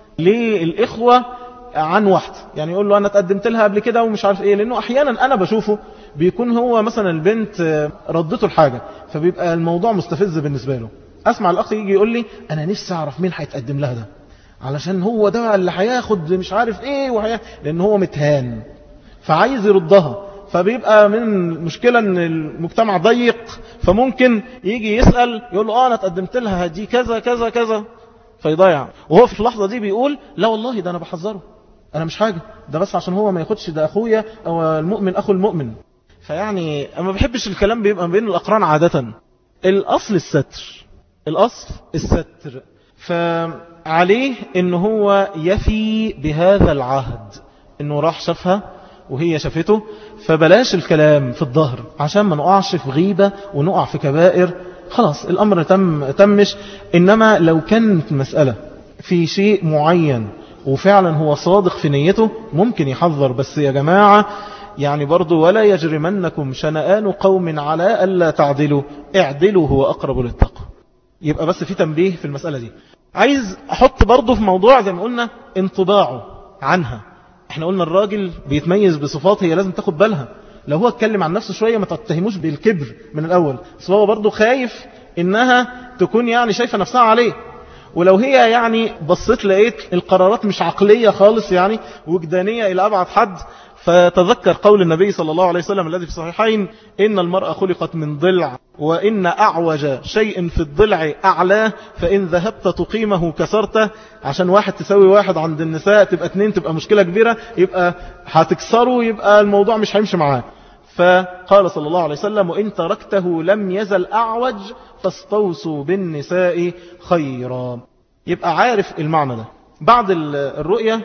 للإخوة عن واحد يعني يقول له أنا تقدمت لها قبل كده ومش عارف إيه لأنه أحيانا أنا بشوفه بيكون هو مثلا البنت ردته الحاجة فبيبقى الموضوع مستفز بالنسبة له أسمع الأخ يجي يقول لي أنا نفسي أعرف مين هيتقدم لها ده علشان هو ده اللي هياخد مش عارف إيه وحيا... لأن هو متهان فعايز يردها فبيبقى من مشكلة ان المجتمع ضيق فممكن يجي يسأل يقول له اه انا تقدمت لها دي كذا كذا كذا فيضيع وهو في اللحظة دي بيقول لا والله ده انا بحذره انا مش حاجة ده بس عشان هو ما ياخدش ده اخويا او المؤمن اخو المؤمن فيعني انا ما بحبش الكلام بيبقى بين الاقران عادة الاصل الستر الاصل الستر فعليه ان هو يفي بهذا العهد انه راح شافها وهي شافته فبلاش الكلام في الظهر عشان ما نقعش في غيبة ونقع في كبائر خلاص الأمر تم تمش إنما لو كانت مسألة في شيء معين وفعلا هو صادق في نيته ممكن يحذر بس يا جماعة يعني برضو ولا يجرمنكم شنآن قوم على ألا تعدلوا اعدلوا هو أقرب للتقوى يبقى بس في تنبيه في المسألة دي عايز أحط برضو في موضوع زي ما قلنا انطباعه عنها احنا قلنا الراجل بيتميز بصفات هي لازم تاخد بالها لو هو اتكلم عن نفسه شوية ما تتهموش بالكبر من الأول بس هو برضه خايف إنها تكون يعني شايفة نفسها عليه ولو هي يعني بصيت لقيت القرارات مش عقلية خالص يعني وجدانية إلى أبعد حد فتذكر قول النبي صلى الله عليه وسلم الذي في الصحيحين إن المرأة خلقت من ضلع وإن أعوج شيء في الضلع أعلاه فإن ذهبت تقيمه كسرته عشان واحد تسوي واحد عند النساء تبقى اتنين تبقى مشكلة كبيرة يبقى هتكسره يبقى الموضوع مش هيمشي معاه فقال صلى الله عليه وسلم وإن تركته لم يزل أعوج فاستوصوا بالنساء خيرا يبقى عارف المعنى ده بعد الرؤية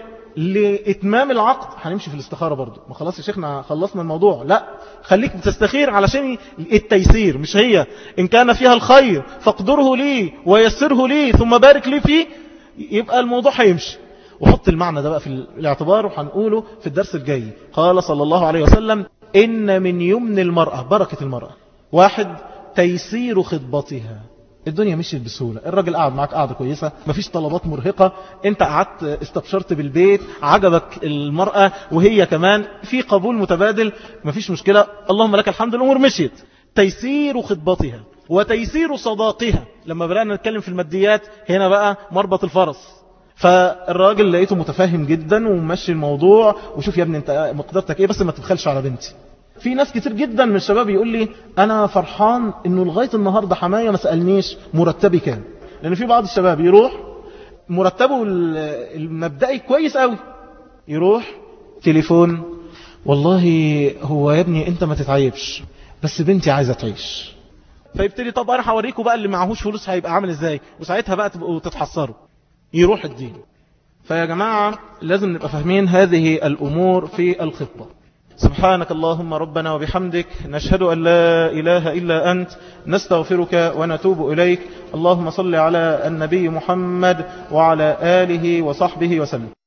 لإتمام العقد هنمشي في الاستخارة برضو ما خلاص يا شيخنا خلصنا الموضوع لا خليك تستخير علشان التيسير مش هي إن كان فيها الخير فاقدره لي ويسره لي ثم بارك لي فيه يبقى الموضوع هيمشي وحط المعنى ده بقى في الاعتبار وهنقوله في الدرس الجاي قال صلى الله عليه وسلم إن من يمن المرأة بركة المرأة واحد تيسير خطبتها الدنيا مشيت بسهولة الراجل قاعد معاك قاعدة كويسة مفيش طلبات مرهقة انت قعدت استبشرت بالبيت عجبك المرأة وهي كمان في قبول متبادل مفيش مشكلة اللهم لك الحمد الأمور مشيت تيسير خطبتها وتيسير صداقها لما بدأنا نتكلم في الماديات هنا بقى مربط الفرس فالراجل لقيته متفاهم جدا ومشي الموضوع وشوف يا ابني انت مقدرتك ايه بس ما تبخلش على بنتي في ناس كتير جدا من الشباب يقول لي انا فرحان انه لغاية النهاردة حماية ما سألنيش مرتبي كام لان في بعض الشباب يروح مرتبه المبدئي كويس قوي يروح تليفون والله هو يا ابني انت ما تتعيبش بس بنتي عايزة تعيش فيبتدي طب انا هوريكم بقى اللي معهوش فلوس هيبقى عامل ازاي وساعتها بقى تبقوا تتحسروا يروح الدين فيا جماعة لازم نبقى فاهمين هذه الأمور في الخطة سبحانك اللهم ربنا وبحمدك نشهد أن لا إله إلا أنت نستغفرك ونتوب إليك اللهم صل على النبي محمد وعلى آله وصحبه وسلم